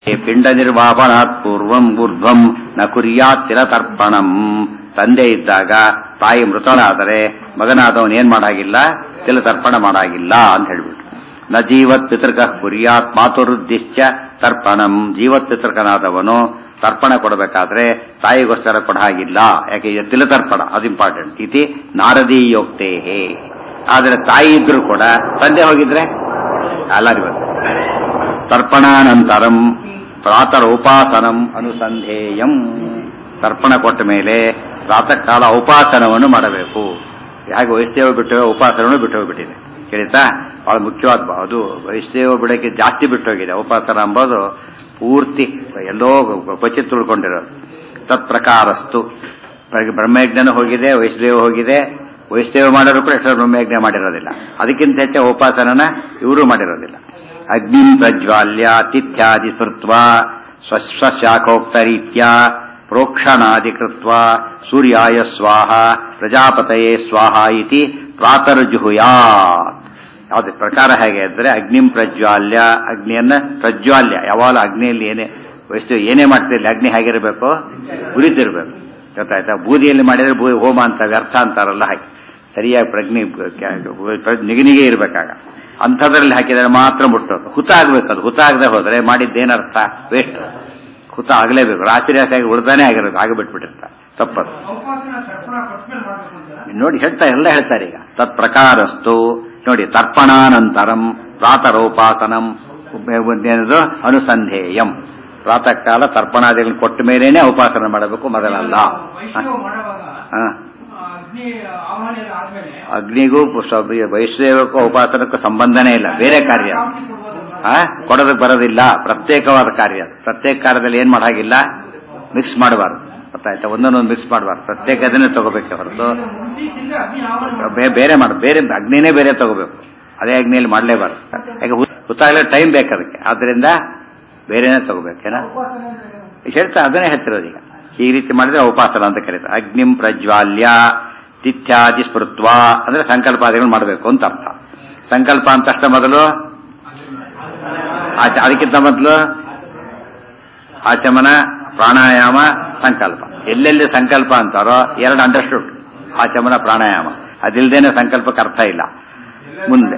ಪಿಂಡ ನಿರ್ವಾಪನಾತ್ ಪೂರ್ವಂ ಊರ್ಧ್ವಂ ನ ಕುರ್ಯಾತ್ ತಿಲತರ್ಪಣಂ ತಂದೆ ಇದ್ದಾಗ ತಾಯಿ ಮೃತಳಾದರೆ ಮಗನಾದವನು ಏನ್ ಮಾಡಾಗಿಲ್ಲ ತಿಲತರ್ಪಣ ಮಾಡಾಗಿಲ್ಲ ಅಂತ ಹೇಳ್ಬಿಟ್ಟು ನ ಜೀವತ್ ಪಿತೃಕ ಕುರ್ಯಾತ್ ಮಾತುರುದ್ದಿಶ್ಚ ತರ್ಪಣಂ ಜೀವತ್ ಪಿತೃಕನಾದವನು ತರ್ಪಣ ಕೊಡಬೇಕಾದ್ರೆ ತಾಯಿಗೋಸ್ಕರ ಕೊಡ ಹಾಗಿಲ್ಲ ಯಾಕೆ ಇದು ತಿಲತರ್ಪಣ ಅದು ಇಂಪಾರ್ಟೆಂಟ್ ಇತಿ ನಾರದೀಯೋಕ್ತೇಹೇ ಆದ್ರೆ ತಾಯಿ ಇದ್ರು ಕೂಡ ತಂದೆ ಹೋಗಿದ್ರೆ ಅಲ್ಲಾರಿ ಬಂದು ತರ್ಪಣಾನಂತರಂ ಪ್ರಾತರೋಪಾಸನಂ ಅನುಸಂಧೇಯಂ ತರ್ಪಣ ಕೊಟ್ಟ ಮೇಲೆ ಪ್ರಾತಃ ಕಾಲ ಉಪಾಸನವನ್ನು ಮಾಡಬೇಕು ಹಾಗೆ ವೈಷ್ಣವ ಬಿಟ್ಟು ಉಪಾಸನವನ್ನು ಬಿಟ್ಟು ಹೋಗ್ಬಿಟ್ಟಿದೆ ಕೇಳಿತಾ ಬಹಳ ಮುಖ್ಯವಾದ ಅದು ವೈಷ್ಣವ ಬಿಡಕ್ಕೆ ಜಾಸ್ತಿ ಬಿಟ್ಟು ಹೋಗಿದೆ ಉಪಾಸನ ಎಂಬುದು ಪೂರ್ತಿ ಎಲ್ಲೋ ಕ್ವಚಿತ್ ತಿಳ್ಕೊಂಡಿರೋದು ತತ್ಪ್ರಕಾರಸ್ತು ಬ್ರಹ್ಮಯಜ್ಞನೂ ಹೋಗಿದೆ ವೈಷ್ಣವ ಹೋಗಿದೆ ವೈಷ್ಣವ ಮಾಡೋರು ಕೂಡ ಎಷ್ಟೋ ಬ್ರಹ್ಮಯಜ್ಞ ಮಾಡಿರೋದಿಲ್ಲ ಅದಕ್ಕಿಂತ ಹೆಚ್ಚು ಉಪಾಸನನ ಇವರು ಮಾಡಿರೋದಿಲ್ಲ ಅಗ್ನಿಂ ಪ್ರಜ್ವಾಲ್ಯ ತಿಥ್ಯಾದಿ ಸ್ಮೃತ್ವ ಸ್ವಶಾಖೋಕ್ತ ರೀತ್ಯ ಪ್ರೋಕ್ಷಣಾದಿ ಕೃತ್ವ ಸೂರ್ಯಾಯ ಸ್ವಾಹ ಪ್ರಜಾಪತಯೇ ಸ್ವಾಹ ಇತಿ ಪ್ರಾತರ್ಜುಹುಯಾತ್ ಯಾವ್ದು ಪ್ರಕಾರ ಹೇಗೆ ಅಂದ್ರೆ ಅಗ್ನಿಂ ಪ್ರಜ್ವಾಲ್ಯ ಅಗ್ನಿಯನ್ನ ಪ್ರಜ್ವಾಲ್ಯ ಯಾವಾಗ ಅಗ್ನಿಯಲ್ಲಿ ಏನೇ ವೈಷ್ಣವ ಏನೇ ಮಾಡ್ತಿರ್ಲಿ ಅಗ್ನಿ ಹೇಗಿರಬೇಕು ಉರಿತಿರ್ಬೇಕು ಗೊತ್ತಾಯ್ತಾ ಬೂದಿಯಲ್ಲಿ ಮಾಡಿದ್ರೆ ಬೂ ಹೋಮ ಅಂತ ವ್ಯರ್ಥ ಅಂತಾರಲ್ಲ ಹಾಗೆ ಸರಿಯಾಗಿ ಪ್ರಜ್ಞೆ ನಿಗನಿಗೆ ಇರಬೇಕಾಗ ಅಂಥದ್ರಲ್ಲಿ ಹಾಕಿದರೆ ಮಾತ್ರ ಮುಟ್ಟೋದು ಹುತ ಆಗ್ಬೇಕದು ಹುತ ಆಗದೆ ಹೋದ್ರೆ ಮಾಡಿದ್ದೇನರ್ಥ ವೇಸ್ಟ್ ಹುತ ಆಗಲೇಬೇಕು ರಾತ್ರಿ ರಾತ್ರಿ ಉಳ್ದಾನೆ ಆಗಿರೋದು ಆಗ ಬಿಟ್ಬಿಟ್ಟಿರ್ತಾರೆ ತಪ್ಪದು ನೋಡಿ ಹೇಳ್ತಾ ಎಲ್ಲ ಹೇಳ್ತಾರೆ ಈಗ ತತ್ ಪ್ರಕಾರಸ್ತು ನೋಡಿ ತರ್ಪಣಾನಂತರಂ ಪ್ರಾತರೋಪಾಸನಂ ಏನದು ಅನುಸಂಧೇಯಂ ಪ್ರಾತಃ ಕಾಲ ತರ್ಪಣಾದಿಗಳನ್ನು ಕೊಟ್ಟ ಮೇಲೇನೆ ಉಪಾಸನೆ ಮಾಡಬೇಕು ಮೊದಲಲ್ಲ ಅಗ್ನಿಗೂ ವೈಷ್ಣವಕ್ಕೂ ಉಪಾಸನಕ್ಕೂ ಸಂಬಂಧನೇ ಇಲ್ಲ ಬೇರೆ ಕಾರ್ಯ ಕೊಡೋದಕ್ಕೆ ಬರೋದಿಲ್ಲ ಪ್ರತ್ಯೇಕವಾದ ಕಾರ್ಯ ಪ್ರತ್ಯೇಕ ಕಾರ್ಯದಲ್ಲಿ ಏನ್ ಮಾಡಾಗಿಲ್ಲ ಮಿಕ್ಸ್ ಮಾಡಬಾರ್ದು ಗೊತ್ತಾಯ್ತಾ ಒಂದೊಂದೊಂದು ಮಿಕ್ಸ್ ಮಾಡಬಾರ್ದು ಪ್ರತ್ಯೇಕ ಅದನ್ನೇ ತಗೋಬೇಕೆ ಹೊರತು ಬೇರೆ ಮಾಡ ಬೇರೆ ಅಗ್ನಿನೇ ಬೇರೆ ತಗೋಬೇಕು ಅದೇ ಅಗ್ನಿಯಲ್ಲಿ ಮಾಡಲೇಬಾರ್ದು ಯಾಕೆ ಹುತ್ತಾಗಲೇ ಟೈಮ್ ಬೇಕು ಅದಕ್ಕೆ ಆದ್ರಿಂದ ಬೇರೆನೇ ತಗೋಬೇಕೇನ ಹೇಳ್ತಾ ಅದನ್ನೇ ಹೇಳ್ತಿರೋದು ಈಗ ಈ ರೀತಿ ಮಾಡಿದ್ರೆ ಉಪಾಸನ ಅಂತ ಕರೀತಾರೆ ಅಗ್ನಿಂ ಪ್ರಜ್ವಾಲ್ಯ ತಿಥ್ಯಾದಿ ಸ್ಮೃತ್ವ ಅಂದ್ರೆ ಸಂಕಲ್ಪಾದಿಗಳು ಮಾಡಬೇಕು ಅಂತ ಅರ್ಥ ಸಂಕಲ್ಪ ಅಂತಷ್ಟ ಮೊದಲು ಅದಕ್ಕಿಂತ ಮೊದಲು ಆಚಮನ ಪ್ರಾಣಾಯಾಮ ಸಂಕಲ್ಪ ಎಲ್ಲೆಲ್ಲಿ ಸಂಕಲ್ಪ ಅಂತಾರೋ ಎರಡು ಅಂಡರ್ಸ್ಟುಡ್ ಆಚಮನ ಪ್ರಾಣಾಯಾಮ ಅದಿಲ್ದೇನೆ ಸಂಕಲ್ಪಕ್ಕೆ ಅರ್ಥ ಇಲ್ಲ ಮುಂದೆ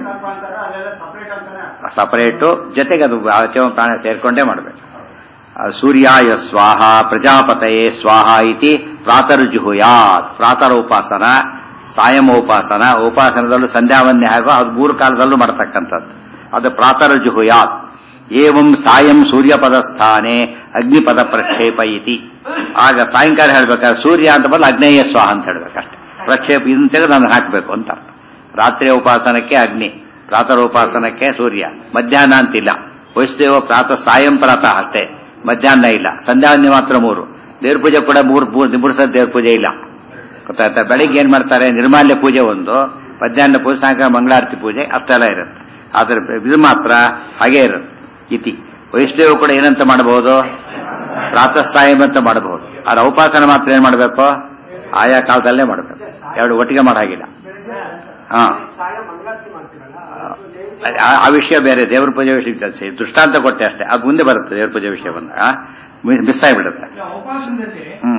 ಸಪರೇಟು ಜೊತೆಗೆ ಅದು ಆಚಮನ ಪ್ರಾಣ ಸೇರ್ಕೊಂಡೇ ಮಾಡಬೇಕು ಸೂರ್ಯಾಯ ಸ್ವಾಹ ಪ್ರಜಾಪತಯೇ ಸ್ವಾಹ ಇತಿ ಪ್ರಾತರ್ಜುಹುಯಾತ್ ಪ್ರಾತರ ಉಪಾಸನ ಸಾಯಮೋಪಾಸನ ಉಪಾಸನದಲ್ಲೂ ಸಂಧ್ಯಾವಂದ್ಯ ಹಾಗೂ ಅದು ಮೂರು ಕಾಲದಲ್ಲೂ ಮಾಡತಕ್ಕಂಥದ್ದು ಅದು ಪ್ರಾತರ್ಜುಹುಯಾತ್ ಏವಂ ಸಾಯಂ ಸೂರ್ಯಪದ ಸ್ಥಾನೆ ಅಗ್ನಿಪದ ಪ್ರಕ್ಷೇಪ ಇತಿ ಆಗ ಸಾಯಂಕಾಲ ಹೇಳ್ಬೇಕಾದ್ರೆ ಸೂರ್ಯ ಅಂತ ಬದಲು ಅಗ್ನೇಯ ಸ್ವಾಹ ಅಂತ ಹೇಳ್ಬೇಕಷ್ಟೆ ಪ್ರಕ್ಷೇಪ ಇದನ್ನ ತೆಗೆದು ನಾನು ಹಾಕಬೇಕು ಅಂತ ಅರ್ಥ ರಾತ್ರಿಯ ಉಪಾಸನಕ್ಕೆ ಅಗ್ನಿ ಪ್ರಾತಃ ಉಪಾಸನಕ್ಕೆ ಸೂರ್ಯ ಮಧ್ಯಾಹ್ನ ಅಂತಿಲ್ಲ ವೈಷ್ಣವ ಪ್ರಾತಃ ಸಾಯಂ ಪ್ರಾತಃ ಅಷ್ಟೇ ಮಧ್ಯಾಹ್ನ ಇಲ್ಲ ಸಂಧ್ಯಾವಂದ್ಯ ಮಾತ್ರ ಮೂರು ದೇವ್ರ ಪೂಜೆ ಕೂಡ ಮೂರು ಮೂರು ಸಲ ದೇವ್ರ ಪೂಜೆ ಇಲ್ಲ ಗೊತ್ತಾಯ್ತಾ ಬೆಳಿಗ್ಗೆ ಏನ್ ಮಾಡ್ತಾರೆ ನಿರ್ಮಾಲ್ಯ ಪೂಜೆ ಒಂದು ಮಧ್ಯಾಹ್ನ ಪೂಜೆ ಸಾಯಂಕಾಲ ಮಂಗಳಾರತಿ ಪೂಜೆ ಅಷ್ಟೆಲ್ಲ ಇರುತ್ತೆ ಆದ್ರೆ ಇದು ಮಾತ್ರ ಹಾಗೇ ಇರುತ್ತೆ ಇತಿ ವೈಷ್ಣವ ಕೂಡ ಏನಂತ ಮಾಡಬಹುದು ಪ್ರಾತಃ ಸಾಯಂ ಅಂತ ಮಾಡಬಹುದು ಆದ್ರೆ ಉಪಾಸನ ಮಾತ್ರ ಏನ್ ಮಾಡಬೇಕು ಆಯಾ ಕಾಲದಲ್ಲೇ ಮಾಡಬೇಕು ಎರಡು ಒಟ್ಟಿಗೆ ಮಾಡಾಗಿಲ್ಲ ಹಾ ಆ ವಿಷಯ ಬೇರೆ ದೇವ್ರ ಪೂಜೆ ವಿಷಯ ದೃಷ್ಟಾಂತ ಕೊಟ್ಟೆ ಅಷ್ಟೇ ಅದು ಮುಂದೆ ಬರುತ್ತೆ ದೇವ್ರ ಪೂಜೆ ವಿಷಯ ಬಂದಾಗ ಮಿಸ್ ಆಗಿಬಿಡುತ್ತೆ ಹ್ಮ್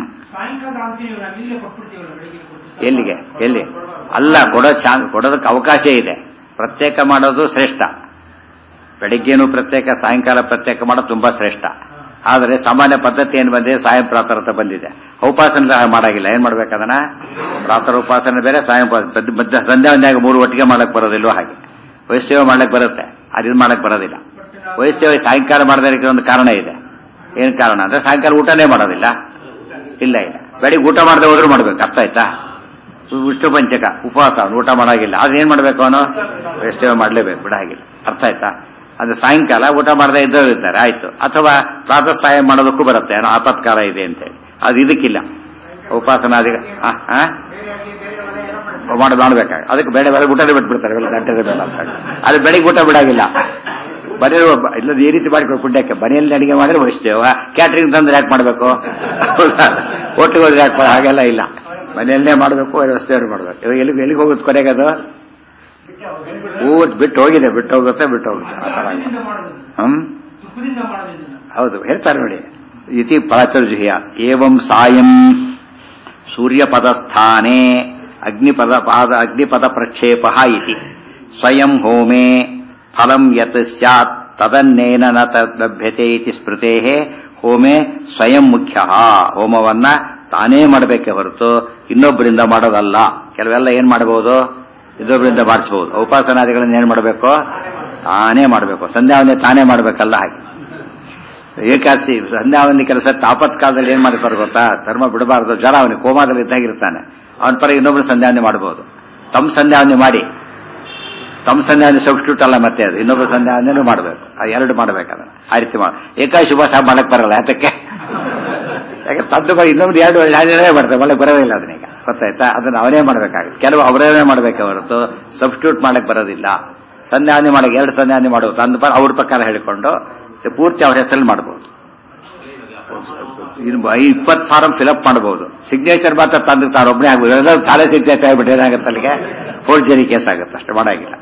ಎಲ್ಲಿಗೆ ಎಲ್ಲಿ ಅಲ್ಲ ಕೊಡೋ ಚಾನ್ಸ್ ಕೊಡೋದಕ್ಕೆ ಅವಕಾಶ ಇದೆ ಪ್ರತ್ಯೇಕ ಮಾಡೋದು ಶ್ರೇಷ್ಠ ಬೆಳಿಗ್ಗೆನೂ ಪ್ರತ್ಯೇಕ ಸಾಯಂಕಾಲ ಪ್ರತ್ಯೇಕ ಮಾಡೋದು ತುಂಬಾ ಶ್ರೇಷ್ಠ ಆದರೆ ಸಾಮಾನ್ಯ ಪದ್ಧತಿ ಏನು ಬಂದಿದೆ ಸಾಯಂ ಪ್ರಾತರತ ಬಂದಿದೆ ಉಪಾಸನೆ ಮಾಡಾಗಿಲ್ಲ ಏನ್ ಮಾಡ್ಬೇಕದನ್ನ ಪ್ರಾತರ ಉಪಾಸನೆ ಬೇರೆ ಸಾಯಂ ಮಧ್ಯ ಸಂಧ್ಯಾವಂದ್ಯಾಗ ಮೂರು ಒಟ್ಟಿಗೆ ಮಾಡಕ್ ಬರೋದಿಲ್ವೋ ಹಾಗೆ ವೈಷ್ಣವ ಮಾಡಕ್ ಬರುತ್ತೆ ಅದಿನ್ ಮಾಡಕ್ ಬರೋದಿಲ್ಲ ವೈಷ್ಣವ ಸಾಯಂಕಾಲ ಮಾಡದಕ್ಕೆ ಒಂದು ಕಾರಣ ಇದೆ ಏನ್ ಕಾರಣ ಅಂದ್ರೆ ಸಾಯಂಕಾಲ ಊಟನೇ ಮಾಡೋದಿಲ್ಲ ಇಲ್ಲ ಇಲ್ಲ ಬೆಳಿಗ್ಗೆ ಊಟ ಮಾಡದೆ ಹೋದ್ರೂ ಮಾಡ್ಬೇಕು ಅರ್ಥ ಆಯ್ತಾ ವಿಷ್ಣು ಪಂಚಕ ಉಪವಾಸ ಅವನು ಊಟ ಮಾಡಾಗಿಲ್ಲ ಅದೇನ್ ಮಾಡ್ಬೇಕು ಅವನು ವೈಷ್ಣವ ಮಾಡ್ಲೇಬೇಕು ಬಿಡ ಹಾಗಿಲ್ಲ ಅರ್ಥ ಆಯ್ತಾ ಅದು ಸಾಯಂಕಾಲ ಊಟ ಮಾಡದೆ ಇದ್ದವರು ಇರ್ತಾರೆ ಆಯ್ತು ಅಥವಾ ಪ್ರಾತಃ ಸಾಯ ಮಾಡೋದಕ್ಕೂ ಬರುತ್ತೆ ಏನೋ ಆಪತ್ಕಾಲ ಇದೆ ಅಂತೇಳಿ ಅದು ಇದಕ್ಕಿಲ್ಲ ಉಪಾಸನಾದಿ ಮಾಡಿ ಮಾಡ್ಬೇಕಾಗ ಅದಕ್ಕೆ ಬೇಡ ಬೇರೆ ಊಟನೇ ಬಿಟ್ಬಿಡ್ತಾರೆ ಬೆಳೆ ಗಂಟೆ ಬೇಡ ಅಂತ ಅದು ಬೆಳಿಗ್ಗೆ ಊಟ ಬಿಡಾಗಿಲ್ಲ ಮನೆ ಇಲ್ಲದ ಈ ರೀತಿ ಮಾಡಿಕೊಂಡು ಕುಡ್ಯಕ್ಕೆ ಮನೆಯಲ್ಲಿ ಅಡಿಗೆ ಮಾಡಿದ್ರೆ ವಹಿಸ್ತೇವ ಕ್ಯಾಟ್ರಿಂಗ್ ತಂದ್ರೆ ಯಾಕೆ ಮಾಡಬೇಕು ಹೋಟ್ಲಿಗೆ ಹೋದ್ರೆ ಯಾಕೆ ಹಾಗೆಲ್ಲ ಇಲ್ಲ ಮನೆಯಲ್ಲೇ ಮಾಡಬೇಕು ವ್ಯವಸ್ಥೆಯನ್ನು ಮಾಡಬೇಕು ಇವಾಗ ಎಲ್ಲಿಗೆ ಎಲ್ಲಿಗೆ ಹೋಗುತ್ತೆ ಕೊನೆಗೆ ಅದು ಊರ್ ಬಿಟ್ಟು ಹೋಗಿದೆ ಬಿಟ್ಟು ಹೋಗುತ್ತೆ ಬಿಟ್ಟು ಹೋಗುತ್ತೆ ಆ ತರ ಹ್ಮ್ ಹೌದು ಹೇಳ್ತಾರೆ ನೋಡಿ ಇತಿ ಪ್ರಾಚುರ್ಯ ಏವಂ ಸಾಯಂ ಸೂರ್ಯಪದಸ್ಥಾನೆ ಅಗ್ನಿಪದ ಪಾದ ಅಗ್ನಿಪದ ಪ್ರಕ್ಷೇಪ ಇತಿ ಸ್ವಯಂ ಹೋಮೆ ಫಲಂ ಯತ್ ಸ್ಯಾತ್ ತದನ್ನೇನ ನ ತದ್ ಲಭ್ಯತೆ ಇತಿ ಸ್ಮೃತೆ ಹೋಮೆ ಸ್ವಯಂ ಮುಖ್ಯ ಹೋಮವನ್ನ ತಾನೇ ಮಾಡಬೇಕೆ ಹೊರತು ಇನ್ನೊಬ್ಬರಿಂದ ಮಾಡೋದಲ್ಲ ಕೆಲವೆಲ್ಲ ಏನ್ ಮಾಡಬಹುದು ಇನ್ನೊಬ್ಬರಿಂದ ಮಾಡಿಸಬಹುದು ಉಪಾಸನಾದಿಗಳನ್ನ ಏನ್ ಮಾಡಬೇಕು ತಾನೇ ಮಾಡಬೇಕು ಸಂಧ್ಯಾವಂದನೆ ತಾನೇ ಮಾಡಬೇಕಲ್ಲ ಹಾಗೆ ಏಕಾಸಿ ಸಂಧ್ಯಾವಂದಿ ಕೆಲಸ ತಾಪತ್ಕಾಲದಲ್ಲಿ ಏನ್ ಮಾಡ್ತಾರೆ ಗೊತ್ತಾ ಧರ್ಮ ಬಿಡಬಾರದು ಜನ ಅವನಿಗೆ ಕೋಮಾದಲ್ಲಿ ಇದ್ದಾಗಿರ್ತಾನೆ ಅವನ ಪರ ಇನ್ನೊಬ್ರು ಸಂಧ್ಯಾವಂದನೆ ಮಾಡಬಹುದು ತಮ್ಮ ಸಂಧ್ಯಾವಂದನೆ ಮಾಡಿ ತಮ್ಮ ಸಂಧ್ಯಾವಂದನೆ ಸಬ್ಸ್ಟ್ಯೂಟ್ ಅಲ್ಲ ಮತ್ತೆ ಅದು ಇನ್ನೊಬ್ರು ಸಂಧ್ಯಾವಂದನೆ ಮಾಡಬೇಕು ಆ ಎರಡು ಮಾಡಬೇಕದ ಆ ರೀತಿ ಮಾಡ ಏಕಾಶಿ ಉಪವಾಸ ಮಾಡಕ್ ಬರಲ್ಲ ಯಾತಕ್ಕೆ ಯಾಕೆ ತದ್ದು ಇನ್ನೊಬ್ರು ಎರಡು ಎರಡನೇ ಮಾಡ್ತಾರೆ ಮಾಡಕ್ ಬರೋದಿಲ್ಲ ಅದನ್ನೀಗ ಗೊತ್ತಾಯ್ತಾ ಅದನ್ನ ಅವನೇ ಮಾಡ್ಬೇಕಾಗುತ್ತೆ ಕೆಲವು ಅವರೇ ಮಾಡ್ಬೇಕೆ ಹೊರತು ಸಬ್ಸ್ಟ್ಯೂಟ್ ಮಾಡಕ್ ಬರೋದಿಲ್ಲ ಸಂಧ್ಯಾವಂದನೆ ಮಾಡಕ್ ಎರಡು ಸಂಧ್ಯಾವಂದನೆ ಮಾಡೋದು ತಂದ ಪರ ಅವ್ರ ಪ್ರಕಾರ ಹೇಳಿಕೊಂಡು ಪೂರ್ತಿ ಅವ್ರ ಹೆಸರಲ್ಲಿ ಮಾಡಬಹುದು ಇಪ್ಪತ್ತು ಫಾರಂ ಫಿಲಪ್ ಮಾಡಬಹುದು ಸಿಗ್ನೇಚರ್ ಮಾತ್ರ ತಂದು ತಾರೊಬ್ಬನೇ ಆಗ್ಬೋದು ಎಲ್ಲರೂ ಸಾಲೆ ಸಿಗ್ನೇಚರ್ ಆಗ್ಬಿಟ್ಟು ಏನಾಗುತ್ತೆ ಅಲ್ಲಿಗೆ ಫೋರ್ಜರಿ ಕೇಸ್ ಆಗುತ್ತೆ ಅಷ್ಟು ಮಾಡಾಗಿಲ್ಲ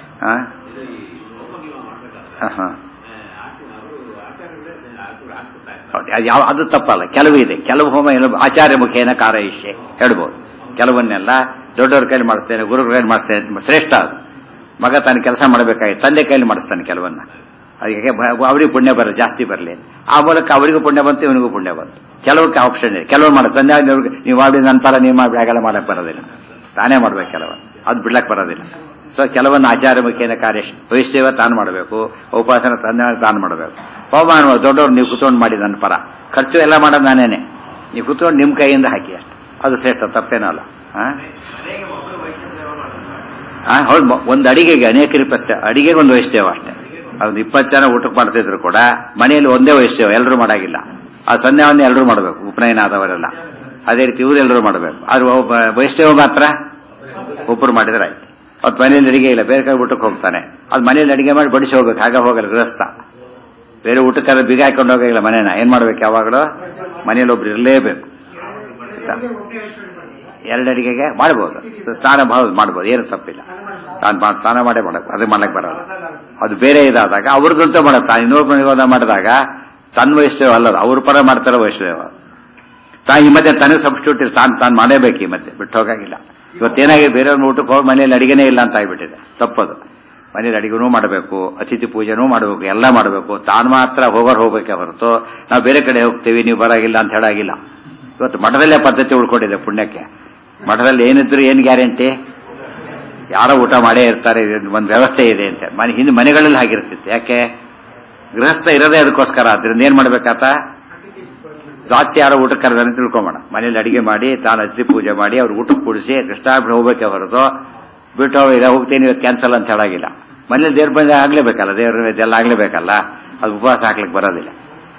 ಯಾವ ಅದು ತಪ್ಪಲ್ಲ ಕೆಲವು ಇದೆ ಕೆಲವು ಹೋಮ ಏನು ಆಚಾರ್ಯ ಮುಖೇನ ಕಾರಯಿಷ್ಯೆ ಹೇಳ್ಬೋದು ಕೆಲವನ್ನೆಲ್ಲ ದೊಡ್ಡವ್ರ ಕೈಲಿ ಮಾಡಿಸ್ತೇನೆ ಗುರುಗಳ ಕೈಲಿ ಮಾಡಿಸ್ತೇನೆ ಶ್ರೇಷ್ಠ ಅದು ಮಗ ತಾನು ಕೆಲಸ ಮಾಡಬೇಕಾಗಿ ತಂದೆ ಕೈಲಿ ಮಾಡಿಸ್ತಾನೆ ಕೆಲವನ್ನ ಅದಕ್ಕೆ ಅವರಿಗೆ ಪುಣ್ಯ ಬರ ಜಾಸ್ತಿ ಬರಲಿ ಆ ಮೂಲಕ ಅವರಿಗೂ ಪುಣ್ಯ ಬಂತು ಇವನಿಗೂ ಪುಣ್ಯ ಬಂತು ಕೆಲವಕ್ಕೆ ಆಪ್ಷನ್ ಇದೆ ಕೆಲವರು ಮಾಡಿ ತಂದೆ ನೀವು ಮಾಡಿ ನಂತರ ನೀವು ಮಾಡಿ ಹಾಗೆಲ್ಲ ಮಾಡಕ್ ಬರೋದಿಲ್ಲ ತಾನೇ ಮಾಡ್ಬೇಕು ಕೆಲವನ್ನ ಅದು ಬಿಡ್ಲಕ್ ಬರೋದಿಲ್ಲ ಸೊ ಕೆಲವನ್ನ ಆಚಾರ ಮುಖೇನ ಕಾರ್ಯ ವೈಶ್ಯವ ತಾನು ಮಾಡಬೇಕು ಉಪಾಸನ ತಂದೆ ತಾನು ಮಾಡಬೇಕು ಹೋಮಾನ ದೊಡ್ಡವ್ರು ನೀವು ಕುತ್ಕೊಂಡು ಮಾಡಿ ನನ್ನ ಪರ ಖರ್ಚು ಎಲ್ಲ ಮಾಡೋದು ನಾನೇನೆ ನೀವು ಕುತ್ಕೊಂಡು ನಿಮ್ಮ ಕೈಯಿಂದ ಹಾಕಿ ಅಷ್ಟು ಅದು ಶ್ರೇಷ್ಠ ತಪ್ಪೇನಲ್ಲ ಹೌದು ಒಂದು ಅಡಿಗೆಗೆ ಅನೇಕರಿಗೆ ಅಷ್ಟೇ ಅಡಿಗೆಗೆ ಒಂದು ವಹಿಸ್ತೇವೆ ಅಷ್ಟೇ ಅದು ಇಪ್ಪತ್ತು ಜನ ಊಟಕ್ಕೆ ಮಾಡ್ತಿದ್ರು ಕೂಡ ಮನೆಯಲ್ಲಿ ಒಂದೇ ವಹಿಸ್ತೇವೆ ಎಲ್ಲರೂ ಮಾಡಾಗಿಲ್ಲ ಆ ಸಂಧ್ಯಾವನ್ನ ಎಲ್ಲರೂ ಮಾಡಬೇಕು ಉಪನಯನ ಆದವರೆಲ್ಲ ಅದೇ ರೀತಿ ಇವರೆಲ್ಲರೂ ಮಾಡಬೇಕು ಆದ್ರೆ ವೈಷ್ಣವ ಮಾತ್ರ ಒಬ್ಬರು ಮಾಡಿದ್ರೆ ಆಯ್ತು ಅವತ್ತು ಮನೇಲಿ ಅಡಿಗೆ ಇಲ್ಲ ಬೇರೆ ಕಡೆ ಊಟಕ್ಕೆ ಹೋಗ್ತಾನೆ ಅದು ಮನೇಲಿ ಅಡಿಗೆ ಮಾಡಿ ಬಡಿಸಿ ಹೋಗ್ಬೇಕು ಹಾಗೆ ಹೋಗಲ್ಲ ಗೃಹಸ್ಥ ಬೇರೆ ಊಟಕ್ಕೆಲ್ಲ ಬೀಗ ಹಾಕೊಂಡು ಹೋಗಿಲ್ಲ ಮನೇನ ಏನ್ ಮಾಡ್ಬೇಕು ಯಾವಾಗಲೂ ಮನೇಲಿ ಒಬ್ರು ಇರಲೇಬೇಕು ಎರಡು ಅಡಿಗೆಗೆ ಮಾಡ್ಬೋದು ಸ್ನಾನ ಮಾಡ್ಬೋದು ಏನು ತಪ್ಪಿಲ್ಲ ತಾನು ಸ್ನಾನ ಮಾಡೇ ಮಾಡಕ್ ಅದು ಮಾಡಕ್ ಬರಲ್ಲ ಅದು ಬೇರೆ ಇದಾದಾಗ ಅವ್ರದಂತೂ ಮಾಡಕ್ ತಾನು ಇನ್ನೊಬ್ಬ ಮನೆಗೋದ ಮಾಡಿದಾಗ ತನ್ನ ವೈಷ್ಣವ ಅಲ್ಲದ ಅವ್ರ ಪರ ಮಾಡ್ತಾರ ವೈಷ್ಣವ ತಾ ಈ ಮಧ್ಯೆ ತನಗೆ ಸಬ್ಸ್ಟ್ಯೂಟ್ ತಾನು ತಾನು ಮಾಡೇಬೇಕು ಈ ಮಧ್ಯೆ ಬಿಟ್ಟು ಹೋಗಾಗಿಲ್ಲ ಇವತ್ತೇನಾಗಿದೆ ಬೇರೆಯವ್ರ ಊಟಕ್ಕೆ ಹೋಗಿ ಮನೇಲಿ ಅಡಿಗೆನೇ ಇಲ್ಲ ಅಂತ ಆಗ್ಬಿಟ್ಟಿದೆ ತಪ್ಪದು ಮನೇಲಿ ಅಡಿಗೆನೂ ಮಾಡಬೇಕು ಅತಿಥಿ ಪೂಜೆನೂ ಮಾಡಬೇಕು ಎಲ್ಲ ಮಾಡಬೇಕು ತಾನು ಮಾತ್ರ ಹೋಗೋರು ಹೋಗ್ಬೇಕೆ ಹೊರತು ನಾವು ಬೇರೆ ಕಡೆ ಹೋಗ್ತೀವಿ ನೀವು ಬರಾಗಿಲ್ಲ ಅಂತ ಹೇಳಾಗಿಲ್ಲ ಇವತ್ತು ಮಠದಲ್ಲೇ ಪದ್ಧತಿ ಉಳ್ಕೊಂಡಿದೆ ಪುಣ್ಯಕ್ಕೆ ಮಠದಲ್ಲಿ ಏನಿದ್ರು ಏನು ಗ್ಯಾರಂಟಿ ಯಾರೋ ಊಟ ಮಾಡೇ ಇರ್ತಾರೆ ಒಂದು ವ್ಯವಸ್ಥೆ ಇದೆ ಅಂತ ಮನೆ ಹಿಂದೆ ಮನೆಗಳಲ್ಲಿ ಹಾಗಿರ್ತಿತ್ತು ಯಾಕೆ ಗೃಹಸ್ಥ ಇರೋದೇ ಅದಕ್ಕೋಸ್ಕರ ಅದರಿಂದ ಏನ್ ಮಾಡ್ಬೇಕಾತ ದ್ವಾಚಿ ಯಾರೋ ಊಟಕ್ಕೆ ಕರೆದಾನೆ ತಿಳ್ಕೊಂಬೋಣ ಮನೇಲಿ ಅಡಿಗೆ ಮಾಡಿ ತಾನು ಅತಿಥಿ ಪೂಜೆ ಮಾಡಿ ಅವ್ರು ಊಟಕ್ಕೆ ಕೂಡಿಸಿ ಕೃಷ್ಣಾರ್ಪಣೆ ಹೋಗ್ಬೇಕೆ ಹೊರತು ಬಿಟ್ಟು ಇಲ್ಲ ಹೋಗ್ತೀನಿ ಇವತ್ತು ಕ್ಯಾನ್ಸಲ್ ಅಂತ ಹೇಳಾಗಿಲ್ಲ ಮನೇಲಿ ದೇವ್ರ ಬಂದ ಆಗ್ಲೇಬೇಕಲ್ಲ ದೇವ್ರ ಇದೆಲ್ಲ ಆಗ್ಲೇಬೇಕಲ್ಲ ಅದು ಉಪವಾಸ ಹಾಕ್ಲಿಕ್ಕೆ ಬರೋದಿಲ್ಲ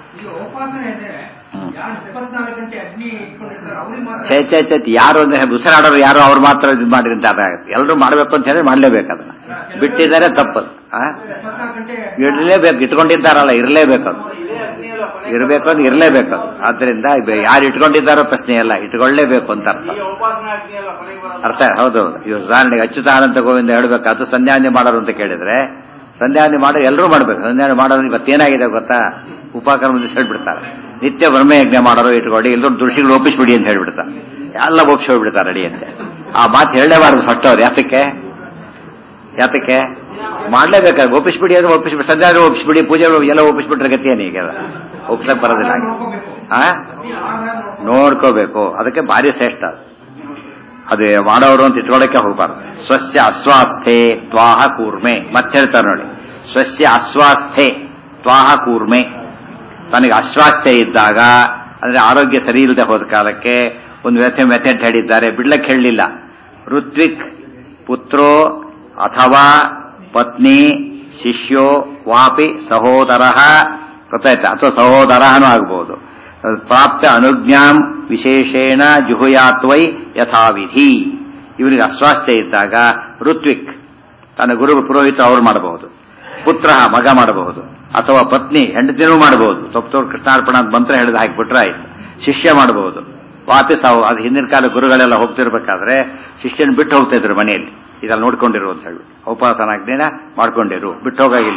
ಚೇ ಚೇ ಚೇ ಯಾರು ಅಂದ್ರೆ ಉಸಿರಾಡೋರು ಯಾರು ಅವ್ರು ಮಾತ್ರ ಇದು ಮಾಡಿರಿ ಅಂತ ಅದಾಗುತ್ತೆ ಎಲ್ಲರೂ ಮಾಡ್ಬೇಕು ಅಂತ ಹೇಳಿ ಮಾಡ್ಲೇಬೇಕು ಅದನ್ನ ಬಿಟ್ಟಿದ್ದಾರೆ ತಪ್ಪದು ಇರಲೇಬೇಕು ಇಟ್ಕೊಂಡಿದ್ದಾರಲ್ಲ ಇರಲೇಬೇಕು ಅದು ಇರಬೇಕು ಅಂದ್ರೆ ಇರಲೇಬೇಕು ಅದು ಆದ್ರಿಂದ ಯಾರು ಇಟ್ಕೊಂಡಿದ್ದಾರೋ ಪ್ರಶ್ನೆ ಅಲ್ಲ ಇಟ್ಕೊಳ್ಳೇಬೇಕು ಅಂತ ಅರ್ಥ ಅರ್ಥ ಹೌದೌದು ಈ ಉದಾಹರಣೆಗೆ ಅಚ್ಯುತಾನಂತ ಗೋವಿಂದ ಹೇಳ್ಬೇಕು ಅದು ಸಂಧ್ಯಾವಂದನೆ ಮಾಡೋರು ಅಂತ ಕೇಳಿದ್ರೆ ಸಂಧ್ಯಾವಂದನೆ ಮಾಡೋ ಎಲ್ಲರೂ ಮಾಡ್ಬೇಕು ಸಂಧ್ಯಾವಂದನೆ ಮಾಡೋರು ಇವತ್ತೇನಾಗಿದೆ ಗೊತ್ತಾ ಉಪಕ್ರಮ ಹೇಳ್ಬಿಡ್ತಾರೆ ನಿತ್ಯ ಬ್ರಹ್ಮಯಜ್ಞ ಮಾಡೋರು ಇಟ್ಕೊಂಡು ಎಲ್ಲರೂ ದುರ್ಷಿಗಳು ಒಪ್ಪಿಸ್ಬಿಡಿ ಅಂತ ಹೇಳ್ಬಿಡ್ತಾರೆ ಎಲ್ಲ ಒಪ್ಪಿಸಿ ಹೋಗ್ಬಿಡ್ತಾರೆ ರೆಡಿ ಅಂತೆ ಆ ಮಾತು ಹೇಳಲೇಬಾರದು ಫಸ್ಟ್ ಅವ್ರು ಯಾತಕ್ಕೆ ಯಾತಕ್ಕೆ ಮಾಡ್ಲೇಬೇಕಾದ್ರೆ ಒಪ್ಪಿಸ್ಬಿಡಿ ಅಂದ್ರೆ ಒಪ್ಪಿಸ್ಬಿಡಿ ಸಂಧ್ಯಾನ ಒಪ್ಪಿಸ್ಬಿಡಿ ಪೂಜೆ ಎಲ್ಲ ಒಪ್ಪಿಸ್ಬಿಟ್ರೆ ಗತಿಯೇನು ಈಗ ಒಪ್ಸಕ್ ಬರೋದಿಲ್ಲ ಆ ನೋಡ್ಕೋಬೇಕು ಅದಕ್ಕೆ ಭಾರಿ ಶ್ರೇಷ್ಠ ಅದು ಮಾಡೋರು ಅಂತ ಇಟ್ಕೊಳ್ಳಕ್ಕೆ ಹೋಗ್ಬಾರ್ದು ಸ್ವಸ್ಯ ಅಸ್ವಾಸ್ಥೆ ತ್ವಾಹ ಕೂರ್ಮೆ ಮತ್ತೆ ಹೇಳ್ತಾರೆ ನೋಡಿ ಸ್ವಸ್ಯ ಅಸ್ವಾಸ್ಥೆ ತ್ವಾಹ ಕೂರ್ಮೆ ತನಗೆ ಅಸ್ವಾಸ್ಥ್ಯ ಇದ್ದಾಗ ಅಂದ್ರೆ ಆರೋಗ್ಯ ಸರಿ ಇಲ್ಲದೆ ಹೋದ ಕಾಲಕ್ಕೆ ಒಂದು ವ್ಯಥೆ ಮೆಥಡ್ ಹೇಳಿದ್ದಾರೆ ಬಿಡ್ಲಕ್ಕೆ ಹೇಳಲಿಲ್ಲ ಋತ್ವಿಕ್ ಪುತ್ರೋ ಅಥವಾ ಪತ್ನಿ ಶಿಷ್ಯೋ ವಾಪಿ ಸಹೋದರ ಗೊತ್ತಾಯ್ತಾ ಅಥವಾ ಸಹೋದರನೂ ಆಗ್ಬಹುದು ಪ್ರಾಪ್ತ ಅನುಜ್ಞಾಂ ವಿಶೇಷೇಣ ಜುಹುಯಾತ್ವೈ ಯಥಾವಿಧಿ ಇವನಿಗೆ ಅಸ್ವಾಸ್ಥ್ಯ ಇದ್ದಾಗ ಋತ್ವಿಕ್ ತನ್ನ ಗುರು ಪುರೋಹಿತ ಅವ್ರು ಮಾಡಬಹುದು ಪುತ್ರ ಮಗ ಮಾಡಬಹುದು ಅಥವಾ ಪತ್ನಿ ಹೆಂಡತಿನೂ ಮಾಡಬಹುದು ತಪ್ಪು ಕೃಷ್ಣಾರ್ಪಣ ಅಂತ ಮಂತ್ರ ಹೇಳಿದ ಹಾಕಿಬಿಟ್ರೆ ಆಯ್ತು ಶಿಷ್ಯ ಮಾಡಬಹುದು ವಾಪಸ್ ಅವು ಅದು ಹಿಂದಿನ ಕಾಲ ಗುರುಗಳೆಲ್ಲ ಹೋಗ್ತಿರ್ಬೇಕಾದ್ರೆ ಶಿಷ್ಯನ ಬಿಟ್ಟು ಹೋಗ್ತಾ ಇದ್ರು ಮನೆಯಲ್ಲಿ ಇದೆಲ್ಲ ನೋಡ್ಕೊಂಡಿರು ಅಂತ ಹೇಳಿ ಉಪಾಸನಾಜ್ಞೆನ ಮಾಡ್ಕೊಂಡಿರು ಬಿಟ್ಟು ಹೋಗಾಗಿಲ್ಲ